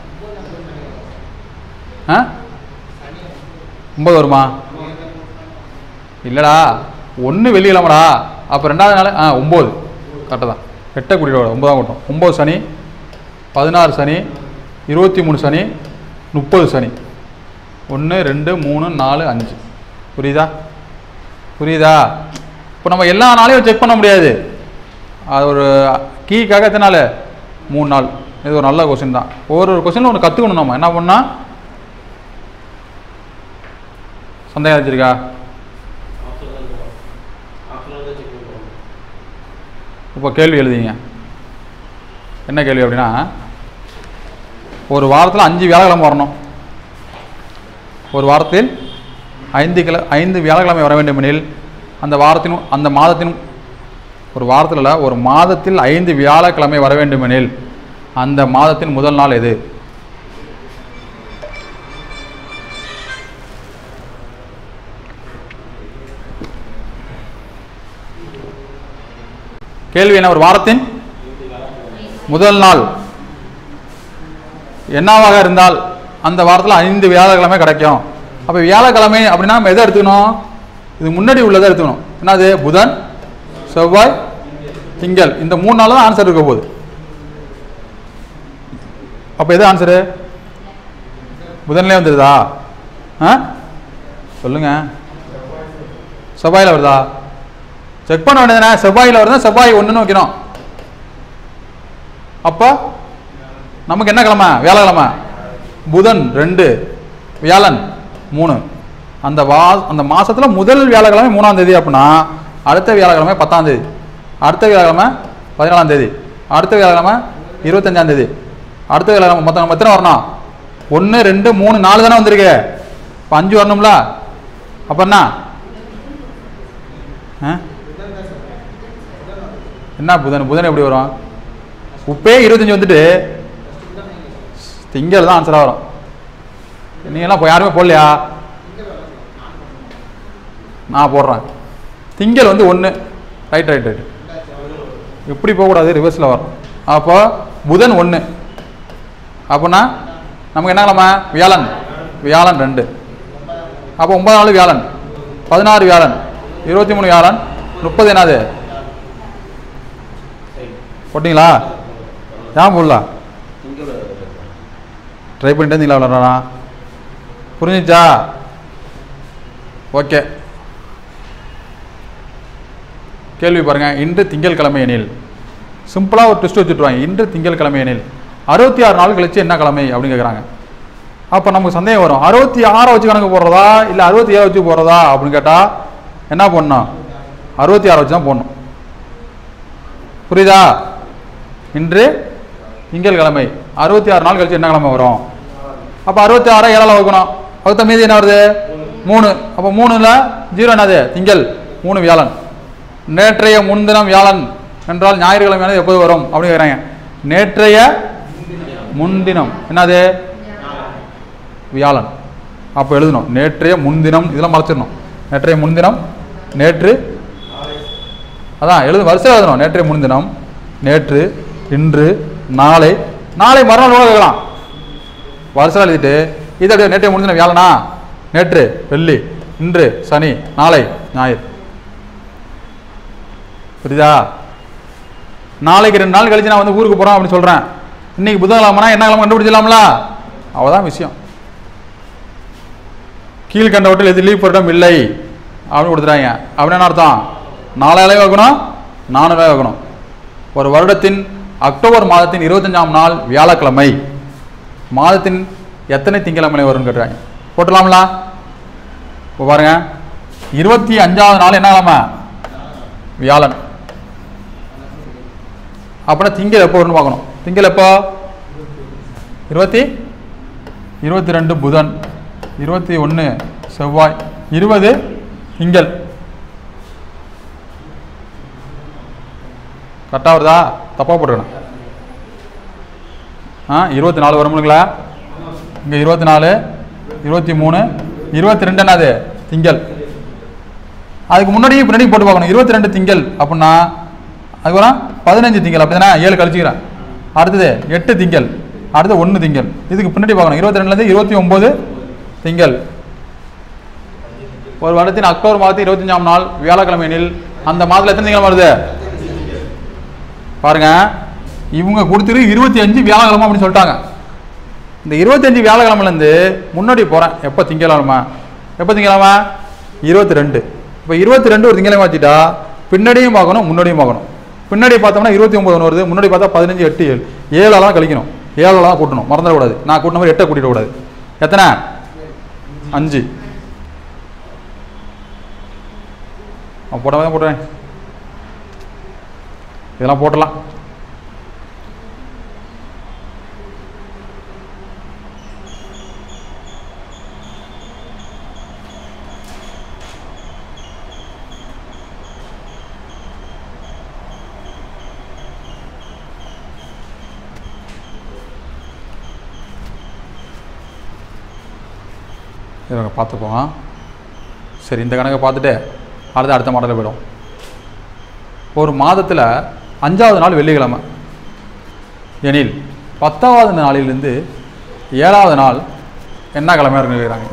Speaker 1: ஆ ஒம்பது வருமா இல்லைடா ஒன்று வெள்ளிக்கிழமடா அப்போ ரெண்டாவது நாள் ஆ ஒம்பது கரெக்டாக தான் எட்ட கூட்டிட்டு ஒம்பதாம் கூட்டம் ஒம்பது சனி பதினாறு சனி இருபத்தி மூணு சனி முப்பது சனி ஒன்று ரெண்டு மூணு நாலு அஞ்சு புரியுதா புரியுதா இப்போ நம்ம எல்லா நாளையும் செக் பண்ண முடியாது அது ஒரு கீக்காக எத்தனை நாள் மூணு நாள் இது ஒரு நல்ல கொஸ்டின் தான் ஒரு ஒரு கொஸ்டினில் ஒன்று கற்றுக்கணும் நம்ம என்ன பண்ணால் சந்தேகம் வச்சிருக்கா இப்போ கேள்வி எழுதிங்க என்ன கேள்வி அப்படின்னா ஒரு வாரத்தில் அஞ்சு வியாழக்கிழமை வரணும் ஒரு வாரத்தில் ஐந்து கிழ ஐந்து வியாழக்கிழமை வர வேண்டும் எனில் அந்த வாரத்தின் அந்த மாதத்தின் ஒரு வாரத்தில் இல்ல, ஒரு மாதத்தில் ஐந்து வியாழக்கிழமை வர வேண்டும் எனில் அந்த மாதத்தின் முதல் நாள் எது கேள்வி என்ன ஒரு வாரத்தின் முதல் நாள் என்னவாக இருந்தால் அந்த வாரத்தில் ஐந்து வியாழக்கிழமை கிடைக்கும் அப்போ வியாழக்கிழமை அப்படின்னா நம்ம எதை எடுத்துக்கணும் இது முன்னாடி உள்ளதை எடுத்துக்கணும் என்னது புதன் செவ்வாய் திங்கள் இந்த மூணு நாள் தான் ஆன்சர் இருக்க போகுது அப்போ எது ஆன்சரு புதன்லேயே வந்துடுதா ஆ சொல்லுங்க செவ்வாயில் வருதா செக் பண்ண வேண்டியதுனே செவ்வாயில் வருதா செவ்வாய் ஒன்றுன்னு வைக்கணும் அப்போ நமக்கு என்ன கிழமை வியாழக்கிழமை புதன் ரெண்டு வியாழன் மூணு அந்த வா அந்த மாசத்துல முதல் வியாழக்கிழமை மூணாம் தேதி அப்படின்னா அடுத்த வியாழக்கிழமை பத்தாம் தேதி அடுத்த வியாழக்கிழமை பதினாலாம் தேதி அடுத்த வியாழக்கிழமை இருபத்தஞ்சாம் தேதி அடுத்த வியாழக்கிழமை மொத்தம் நம்ம எத்தனை வரணும் ஒன்று ரெண்டு மூணு நாலு தானே வந்திருக்கு இப்போ அஞ்சு வரணும்ல அப்போ என்ன ஆ? என்ன புதன் புதன் எப்படி வரும் உப்பே இருபத்தஞ்சு வந்துட்டு திங்கள் தான் ஆன்சராக வரும் நீங்களாம் இப்போ யாருமே போடலையா நான் போடுறேன் திங்கள் வந்து ஒன்று ரைட் ரைட் ரைட் எப்படி போகக்கூடாது ரிவர்ஸில் வரும் அப்போ புதன் ஒன்று அப்படின்னா நமக்கு என்ன கிழமை வியாழன் வியாழன் ரெண்டு அப்போ ஒன்பது நாள் வியாழன் பதினாறு வியாழன் இருபத்தி மூணு வியாழன் முப்பது என்னது போட்டிங்களா ஏன் போடலாம் ட்ரை பண்ணிட்டு இருந்தீங்களா விளாட்றானா புரிஞ்சிச்சா ஓகே கேள்வி பாருங்க இன்று திங்கட்கிழமை எனில் சிம்பிளாக ஒரு டெஸ்ட் வச்சுட்டுருவாங்க இன்று திங்கட்கிழமை எனில் அறுபத்தி ஆறு நாள் கழிச்சு என்ன கிழமை அப்படின்னு கேட்குறாங்க அப்போ நமக்கு சந்தேகம் வரும் அறுபத்தி ஆறை வச்சு கணக்கு போடுறதா இல்லை அறுபத்தி ஏழு வச்சு போடுறதா அப்படின்னு கேட்டால் என்ன பண்ணணும் அறுபத்தி ஆறு வச்சு தான் போடணும் புரியுதா இன்று திங்கட்கிழமை அறுபத்தி ஆறு நாள் கழிச்சு என்ன கிழமை வரும் அப்போ அறுபத்தி ஆறை ஏழால் வகுக்கணும் வகுத்த மீதி என்ன வருது மூணு அப்போ மூணுல ஜீரோ என்னது திங்கள் மூணு வியாழன் நேற்றைய முன்தினம் வியாழன் என்றால் ஞாயிற்றுக்கிழமை எப்போது வரும் அப்படின்னு கேட்குறாங்க நேற்றைய முன்தினம் என்னது வியாழன் அப்போ எழுதணும் நேற்றைய முன்தினம் இதெல்லாம் மறைச்சிடணும் நேற்றைய முன்தினம் நேற்று அதான் எழுது வரிசையாக எழுதணும் நேற்றைய முன்தினம் நேற்று இன்று நாளை நாளை மறுநாள் கூட கேட்கலாம் வருஷம் எழுதிட்டு இது அப்படியே நேற்றைய முன்தினம் வியாழனா நேற்று வெள்ளி இன்று சனி நாளை ஞாயிறு புரியுதா நாளைக்கு ரெண்டு நாள் கழிச்சு நான் வந்து ஊருக்கு போகிறோம் அப்படின்னு சொல்கிறேன் இன்னைக்கு புதன்கிழமைனா என்ன கிழமை கண்டுபிடிச்சிடலாம்ல அவதான் விஷயம் கீழ்கண்டவற்றில் எது லீவ் இடம் இல்லை அப்படின்னு கொடுத்துட்டாங்க அப்படின்னு என்ன அர்த்தம் நாலாயிரம் வைக்கணும் நானூறு வைக்கணும் ஒரு வருடத்தின் அக்டோபர் மாதத்தின் இருபத்தஞ்சாம் நாள் வியாழக்கிழமை மாதத்தின் எத்தனை திங்கக்கிழமை வரும்னு கேட்டுறாங்க போட்டுடலாம்ல இப்போ பாருங்க இருபத்தி அஞ்சாவது நாள் என்ன கிழமை வியாழன் அப்படின்னா திங்கள் எப்போ வரும்னு பார்க்கணும் திங்கள் எப்போ இருபத்தி இருபத்தி ரெண்டு புதன் இருபத்தி ஒன்று செவ்வாய் இருபது திங்கள் கரெக்டாக வருதா தப்பாக போட்டுக்கணும் ஆ இருபத்தி நாலு வரும்னுங்களா இங்கே இருபத்தி நாலு இருபத்தி மூணு இருபத்தி ரெண்டு என்னது திங்கள் அதுக்கு முன்னாடியே பின்னாடி போட்டு பார்க்கணும் இருபத்தி ரெண்டு திங்கள் அப்படின்னா அதுக்கப்புறம் பதினஞ்சு திங்கள் அப்படி தானே ஏழு கழிச்சுக்கிறேன் அடுத்தது எட்டு திங்கள் அடுத்து ஒன்று திங்கள் இதுக்கு பின்னாடி பார்க்கணும் இருபத்தி ரெண்டுலேருந்து இருபத்தி ஒம்பது திங்கள் ஒரு வருடத்தின் அக்டோபர் மாதத்தின் இருபத்தஞ்சாம் நாள் வியாழக்கிழமை எனில் அந்த மாதத்தில் எத்தனை திங்கள் வருது பாருங்க இவங்க கொடுத்துரு இருபத்தி அஞ்சு வியாழக்கிழமை அப்படின்னு சொல்லிட்டாங்க இந்த இருபத்தஞ்சு வியாழக்கிழமைலேருந்து முன்னாடி போகிறேன் எப்போ திங்கக்கிழமை எப்போ திங்கக்கிழமை இருபத்தி ரெண்டு இப்போ இருபத்தி ரெண்டு ஒரு திங்கக்கிழமை வச்சுட்டா பின்னாடியும் பார்க்கணும் முன்னாடியும் பார்க்கணும் பின்னாடி பார்த்தோம்னா இருபத்தி ஒம்பது ஒன்று வருது முன்னாடி பார்த்தா பதினஞ்சு எட்டு ஏழு ஏழெல்லாம் கழிக்கணும் ஏழெல்லாம் கூட்டணும் மறந்துடக்கூடாது நான் கூட்டின மாதிரி எட்டை கூட்டிடக்கூடாது எத்தனை அஞ்சு அவன் போட்ட மாதிரி தான் போட்டுறேன் இதெல்லாம் போட்டலாம் இவங்க பார்த்துப்போம் சரி இந்த கணக்கை பார்த்துட்டு அடுத்து அடுத்த மாடலில் போயிடும் ஒரு மாதத்தில் அஞ்சாவது நாள் வெள்ளிக்கிழமை எனில் பத்தாவது நாளிலிருந்து ஏழாவது நாள் என்ன கிழமையா இருக்குன்னு கேட்குறாங்க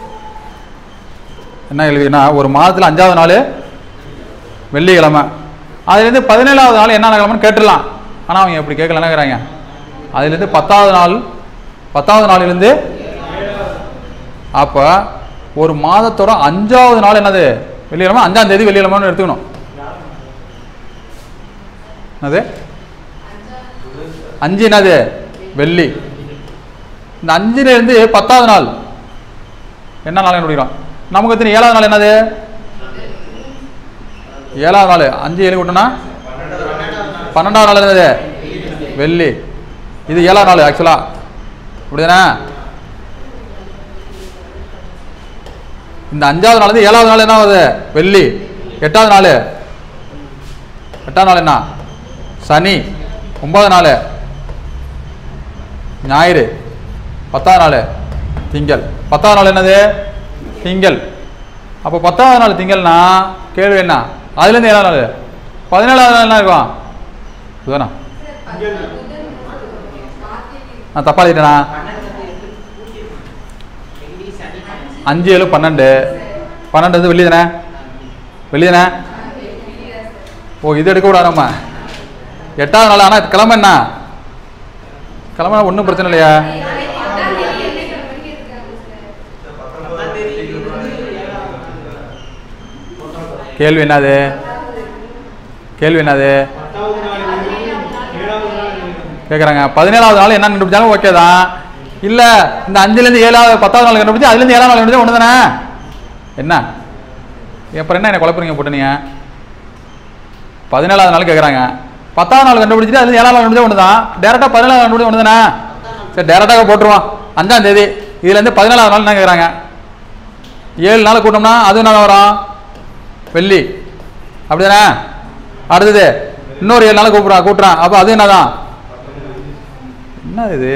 Speaker 1: என்ன கேள்வினா ஒரு மாதத்தில் அஞ்சாவது நாள் வெள்ளிக்கிழமை அதுலேருந்து பதினேழாவது நாள் என்ன கிழமைன்னு கேட்டுடலாம் ஆனால் அவங்க எப்படி கேட்கலன்னு கேட்குறாங்க அதுலேருந்து பத்தாவது நாள் பத்தாவது நாளிலேருந்து அப்போ ஒரு மாதத்தோட அஞ்சாவது நாள் என்னது வெள்ளிக்கிழமை அஞ்சாம் தேதி வெள்ளிக்கிழமைன்னு எடுத்துக்கணும் என்னது அஞ்சு என்னது வெள்ளி இந்த அஞ்சுல இருந்து பத்தாவது நாள் என்ன நாள் கண்டுபிடிக்கிறோம் நமக்கு எத்தனை ஏழாவது நாள் என்னது ஏழாவது நாள் அஞ்சு ஏழு விட்டோம்னா பன்னெண்டாவது நாள் என்னது வெள்ளி இது ஏழாவது நாள் ஆக்சுவலாக அப்படிதானே இந்த அஞ்சாவது நாள் இருந்து ஏழாவது நாள் என்ன ஆகுது வெள்ளி எட்டாவது நாள் எட்டாவது நாள் என்ன சனி ஒன்பதாவது நாள் ஞாயிறு பத்தாவது நாள் திங்கள் பத்தாவது நாள் என்னது திங்கள் அப்போ பத்தாவது நாள் திங்கள்னா கேள்வி என்ன அதுலேருந்து ஏழாவது நாள் பதினேழாவது நாள் என்ன இருக்கும் இதுதானா நான் தப்பா எழுதிட்டேனா அஞ்சு ஏழு பன்னெண்டு பன்னெண்டு வந்து வெள்ளி தானே வெள்ளி தானே ஓ இது எடுக்க கூடாது நம்ம எட்டாவது நாள் ஆனால் கிழமை என்ன கிழமை ஒன்றும் பிரச்சனை இல்லையா கேள்வி என்னது கேள்வி என்னது கேட்குறாங்க பதினேழாவது நாள் என்ன கண்டுபிடிச்சாலும் ஓகே தான் இல்லை இந்த அஞ்சுலேருந்து ஏழாவது பத்தாவது நாள் கண்டுபிடிச்சு அதுலேருந்து ஏழாவது நாள் கண்டுபிடிச்சா ஒன்று தானே என்ன அப்புறம் என்ன என்ன குழப்பறீங்க போட்டு நீங்கள் பதினேழாவது நாள் கேட்குறாங்க பத்தாவது நாள் கண்டுபிடிச்சிட்டு அது ஏழாவது நாள் கண்டுபிடிச்சா ஒன்று தான் டேரெக்டாக பதினேழாவது கண்டுபிடிச்சா ஒன்று தானே சரி டேரெக்டாக போட்டுருவோம் அஞ்சாம் தேதி இதுலேருந்து பதினேழாவது நாள் என்ன கேட்குறாங்க ஏழு நாள் கூட்டம்னா அது என்ன வரும் வெள்ளி அப்படிதானே அடுத்தது இன்னொரு ஏழு நாள் கூப்பிட்றான் கூட்டுறான் அப்போ அது என்னதான் என்ன இது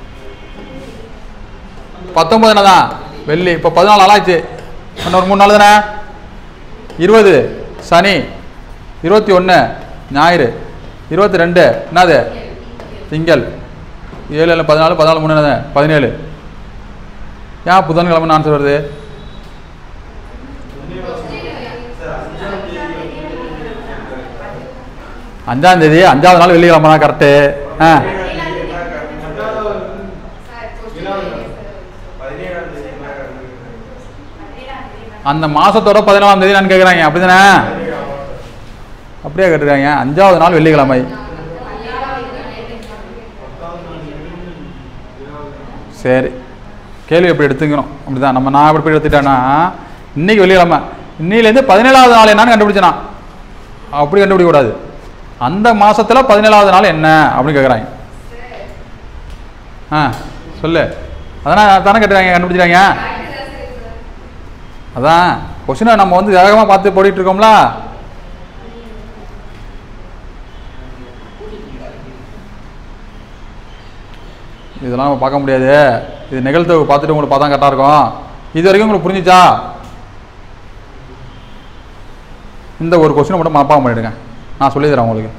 Speaker 1: பத்தொன்பது என்னதான் வெள்ளி இப்போ பதினாலு நாள் ஆச்சு இன்னொரு மூணு நாள் தானே இருபது சனி இருபத்தி ஒன்று ஞாயிறு இருபத்தி ரெண்டு என்னது திங்கள் ஏழு ஏழு பதினாலு பதினாலு மூணு என்னது பதினேழு ஏன் புதன்கிழமை ஆன்சர் வருது அஞ்சாம் தேதி அஞ்சாவது நாள் வெள்ளிக்கிழமை தான் கரெக்டு ஆ அந்த மாசத்தோட பதினாலாம் தேதி நான் கேட்குறாங்க அப்படிதானே அப்படியே கேட்டுருக்காங்க அஞ்சாவது நாள் வெள்ளிக்கிழமை சரி கேள்வி எப்படி எடுத்துக்கணும் அப்படிதான் நம்ம நான் எப்படி எடுத்துட்டேன்னா இன்னைக்கு வெள்ளிக்கிழமை இன்னிலேருந்து பதினேழாவது நாள் என்னன்னு கண்டுபிடிச்சனா அப்படி கண்டுபிடிக்க கூடாது அந்த மாசத்துல பதினேழாவது நாள் என்ன அப்படின்னு கேட்குறாங்க ஆ சொல்லு அதானே தானே கேட்டுறாங்க கண்டுபிடிச்சாங்க அதான் கொஸ்டினை நம்ம வந்து வேகமாக பார்த்து போடிட்டு இருக்கோம்ல இதெல்லாம் நம்ம பார்க்க முடியாது இது நிகழ்த்தவு பார்த்துட்டு உங்களுக்கு பார்த்தா கரெக்டாக இருக்கும் இது வரைக்கும் உங்களுக்கு புரிஞ்சுச்சா இந்த ஒரு கொஸ்டினை மட்டும் மனப்பாடம் பண்ணிடுங்க நான் சொல்லி தரேன் உங்களுக்கு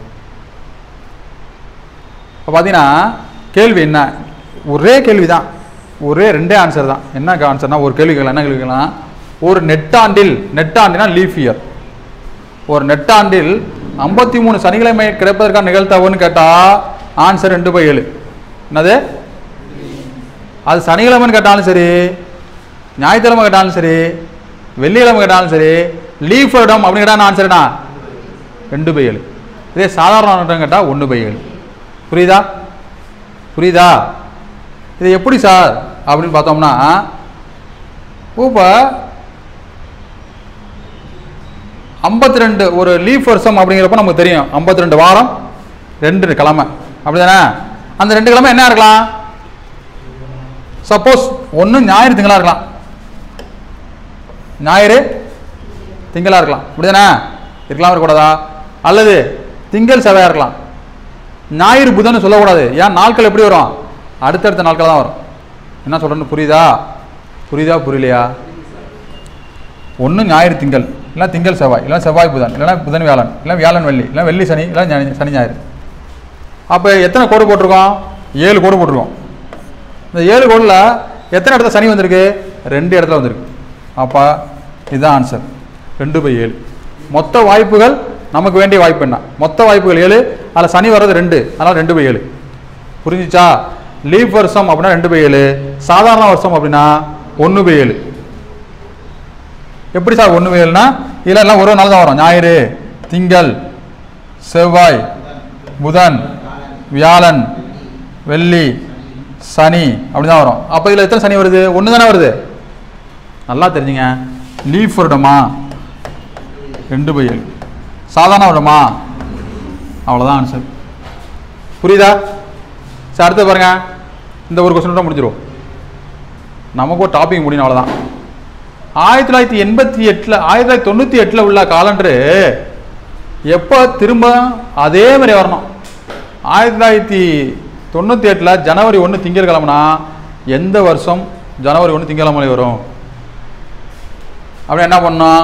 Speaker 1: இப்போ பார்த்தீங்கன்னா கேள்வி என்ன ஒரே கேள்வி தான் ஒரே ரெண்டே ஆன்சர் தான் என்ன ஆன்சர்னா ஒரு கேள்வி கேட்கலாம் என்ன கேள்வி கேட்கலாம் ஒரு நெட்டாண்டில் நெட்டாண்டினா லீஃப் இயர் ஒரு நெட்டாண்டில் ஐம்பத்தி மூணு சனிக்கிழமை கிடைப்பதற்கான நிகழ்த்தவுன்னு கேட்டால் ஆன்சர் ரெண்டு பை ஏழு என்னது அது சனிக்கிழமைன்னு கேட்டாலும் சரி ஞாயிற்றுக்கிழமை கேட்டாலும் சரி வெள்ளிக்கிழமை கேட்டாலும் சரி லீஃப் வருடம் அப்படின்னு கேட்டால் ஆன்சர் என்ன ரெண்டு பை ஏழு இதே சாதாரண வருடம் கேட்டால் ஒன்று பை ஏழு புரியுதா புரியுதா இது எப்படி சார் அப்படின்னு பார்த்தோம்னா இப்போ ஐம்பத்தி ரெண்டு ஒரு லீஃப் வருஷம் அப்படிங்கிறப்ப நமக்கு தெரியும் ஐம்பத்தி ரெண்டு வாரம் ரெண்டு கிழமை அப்படிதானே அந்த ரெண்டு கிழமை என்ன இருக்கலாம் சப்போஸ் ஒன்று ஞாயிறு திங்களா இருக்கலாம் ஞாயிறு திங்களா இருக்கலாம் அப்படிதானே இருக்கலாம் இருக்கக்கூடாதா அல்லது திங்கள் செவ்வாயா இருக்கலாம் ஞாயிறு புதன் சொல்லக்கூடாது ஏன் நாட்கள் எப்படி வரும் அடுத்தடுத்த நாட்கள் தான் வரும் என்ன சொல்கிறேன்னு புரியுதா புரியுதா புரியலையா ஒன்று ஞாயிறு திங்கள் இல்லை திங்கள் செவ்வாய் இல்லை செவ்வாய் புதன் இல்லைன்னா புதன் வியாழன் இல்லை வியாழன் வெள்ளி இல்லை வெள்ளி சனி இல்லை ஞானி சனி ஞாயிறு அப்போ எத்தனை கோடு போட்டிருக்கோம் ஏழு கோடு போட்டிருக்கோம் இந்த ஏழு கோடில் எத்தனை இடத்துல சனி வந்திருக்கு ரெண்டு இடத்துல வந்திருக்கு அப்போ இதுதான் ஆன்சர் ரெண்டு பை ஏழு மொத்த வாய்ப்புகள் நமக்கு வேண்டிய வாய்ப்பு என்ன மொத்த வாய்ப்புகள் ஏழு அதில் சனி வர்றது ரெண்டு அதனால் ரெண்டு பை ஏழு புரிஞ்சுச்சா லீப் வருஷம் அப்படின்னா ரெண்டு பை ஏழு சாதாரண வருஷம் அப்படின்னா ஒன்று பை ஏழு எப்படி சார் ஒன்று பை ஏழுனா இதில் எல்லாம் ஒரு நாள் தான் வரும் ஞாயிறு திங்கள் செவ்வாய் புதன் வியாழன் வெள்ளி சனி அப்படி தான் வரும் அப்போ இதில் எத்தனை சனி வருது ஒன்று தானே வருது நல்லா தெரிஞ்சுங்க லீஃப் வருடமா ரெண்டு பை ஏழு சாதாரண வருடமா அவ்வளோதான் ஆன்சர் புரியுதா சரி அடுத்து பாருங்க இந்த ஒரு கொஸ்டின் முடிச்சிருவோம் நமக்கு ஒரு டாபிக் முடியும் அவ்வளோதான் ஆயிரத்தி தொள்ளாயிரத்தி எண்பத்தி எட்டில் ஆயிரத்தி தொள்ளாயிரத்தி தொண்ணூற்றி எட்டில் உள்ள காலண்டரு எப்போ திரும்ப அதே மாதிரி வரணும் ஆயிரத்தி தொள்ளாயிரத்தி தொண்ணூற்றி எட்டில் ஜனவரி ஒன்று திங்கட்கிழமைனா எந்த வருஷம் ஜனவரி ஒன்று திங்கட்கிழமை வரும் அப்படி என்ன பண்ணோம்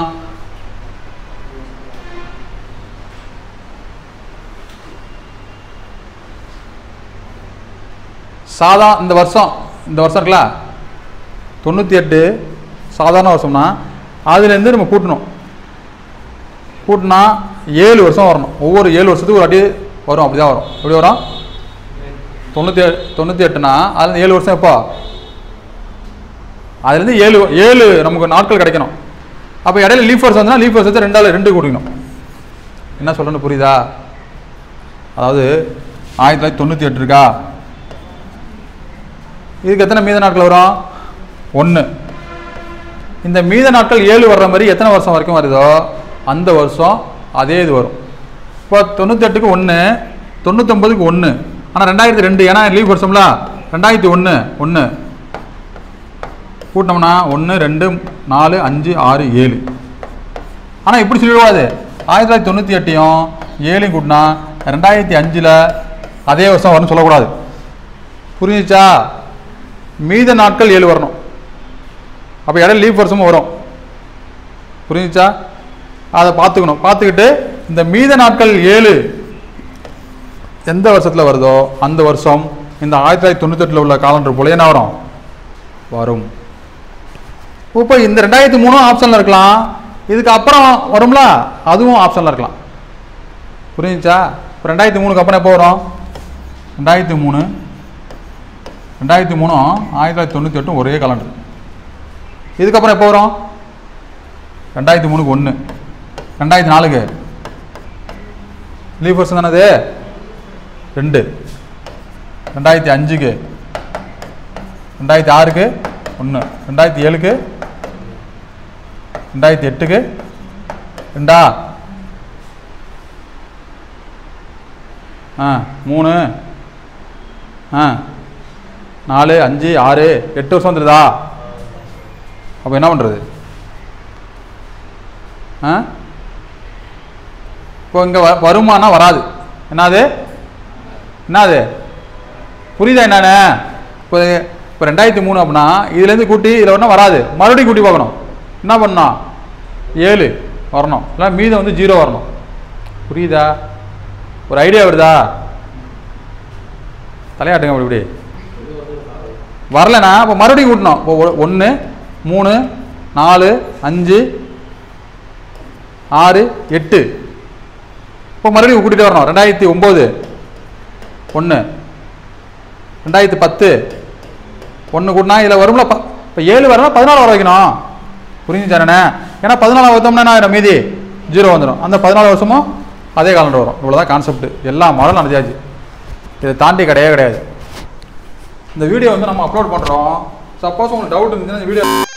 Speaker 1: சாதா இந்த வருஷம் இந்த வருஷம் இருக்குல்ல தொண்ணூற்றி எட்டு சாதாரண வருஷம்னா அதுலேருந்து நம்ம கூட்டணும் கூட்டினா ஏழு வருஷம் வரணும் ஒவ்வொரு ஏழு வருஷத்துக்கு ஒரு வாட்டி வரும் அப்படி தான் வரும் எப்படி வரும் தொண்ணூற்றி தொண்ணூற்றி எட்டுனா அதுலேருந்து ஏழு வருஷம் எப்போ அதுலேருந்து ஏழு ஏழு நமக்கு நாட்கள் கிடைக்கணும் அப்போ இடையில லீஃப் வருஷம் வந்தால் லீஃப் வருஷத்தை ரெண்டாவது ரெண்டு கூட்டிக்கணும் என்ன சொல்கிறேன்னு புரியுதா அதாவது ஆயிரத்தி தொள்ளாயிரத்தி தொண்ணூற்றி எட்டு இருக்கா இதுக்கு எத்தனை மீத நாட்கள் வரும் ஒன்று இந்த மீத நாட்கள் ஏழு வர்ற மாதிரி எத்தனை வருஷம் வரைக்கும் வருதோ அந்த வருஷம் அதே இது வரும் இப்போ தொண்ணூத்தெட்டுக்கு ஒன்று தொண்ணூத்தொம்பதுக்கு ஒன்று ஆனால் ரெண்டாயிரத்தி ரெண்டு ஏன்னா லீவ் வருஷம்ல ரெண்டாயிரத்தி ஒன்று ஒன்று கூட்டினோம்னா ஒன்று ரெண்டு நாலு அஞ்சு ஆறு ஏழு ஆனால் இப்படி சொல்லிடுவாது ஆயிரத்தி தொள்ளாயிரத்தி தொண்ணூற்றி எட்டையும் ஏழையும் கூட்டினா ரெண்டாயிரத்தி அஞ்சில் அதே வருஷம் வரும்னு சொல்லக்கூடாது புரிஞ்சுச்சா மீத நாட்கள் ஏழு வரணும் அப்போ இடையில லீவ் வருஷமும் வரும் புரிஞ்சுச்சா அதை பார்த்துக்கணும் பார்த்துக்கிட்டு இந்த மீத நாட்கள் ஏழு எந்த வருஷத்தில் வருதோ அந்த வருஷம் இந்த ஆயிரத்தி தொள்ளாயிரத்தி தொண்ணூத்தெட்டில் உள்ள காலண்டர் போல என்ன வரும் வரும் இப்போ இந்த ரெண்டாயிரத்தி மூணும் ஆப்ஷனில் இருக்கலாம் இதுக்கு அப்புறம் வரும்ல அதுவும் ஆப்ஷனில் இருக்கலாம் புரிஞ்சுச்சா இப்போ ரெண்டாயிரத்தி மூணுக்கு அப்புறம் எப்போ வரும் ரெண்டாயிரத்தி மூணு ரெண்டாயிரத்தி மூணும் ஆயிரத்தி தொள்ளாயிரத்தி தொண்ணூற்றி எட்டும் ஒரே காலண்டர் இதுக்கப்புறம் எப்போ வரும் ரெண்டாயிரத்தி மூணுக்கு ஒன்று ரெண்டாயிரத்தி நாலுக்கு லீவ் வருஷம் தானே அது ரெண்டு ரெண்டாயிரத்தி அஞ்சுக்கு ரெண்டாயிரத்தி ஆறுக்கு ஒன்று ரெண்டாயிரத்தி ஏழுக்கு ரெண்டாயிரத்தி எட்டுக்கு ரெண்டா ஆ மூணு ஆ நாலு அஞ்சு ஆறு எட்டு வருஷம் வந்துடுதா அப்போ என்ன பண்ணுறது ஆ இப்போ இங்கே வ வருமானா வராது என்னது என்னது புரியுதா என்னண்ணே இப்போ இப்போ ரெண்டாயிரத்தி மூணு அப்படின்னா இதுலேருந்து கூட்டி இதில் ஒன்றும் வராது மறுபடியும் கூட்டி பார்க்கணும் என்ன பண்ணணும் ஏழு வரணும் இல்லை மீதம் வந்து ஜீரோ வரணும் புரியுதா ஒரு ஐடியா வருதா தலையாட்டுங்க அப்படி இப்படி வரலனா இப்போ மறுபடியும் கூட்டணும் இப்போ ஒன்று மூணு நாலு அஞ்சு ஆறு எட்டு இப்போ மறுபடியும் கூட்டிகிட்டே வரணும் ரெண்டாயிரத்தி ஒம்பது ஒன்று ரெண்டாயிரத்தி பத்து ஒன்று கூட்டினா இதில் வரும்ல ப இப்போ ஏழு வரணும் பதினாலு வர வைக்கணும் புரிஞ்சுச்சானே ஏன்னா பதினாலு வைத்தோம்னா என்ன ஆயிடும் மீதி ஜீரோ வந்துடும் அந்த பதினாலு வருஷமும் அதே காலண்டர் வரும் இவ்வளோதான் கான்செப்ட் எல்லா மாடலும் நடந்தாச்சு இதை தாண்டி கிடையவே கிடையாது இந்த வீடியோ வந்து நம்ம அப்லோட் பண்ணுறோம் சப்போஸ் உங்களுக்கு டவுட் இருந்துச்சுன்னா இந்த வீடியோ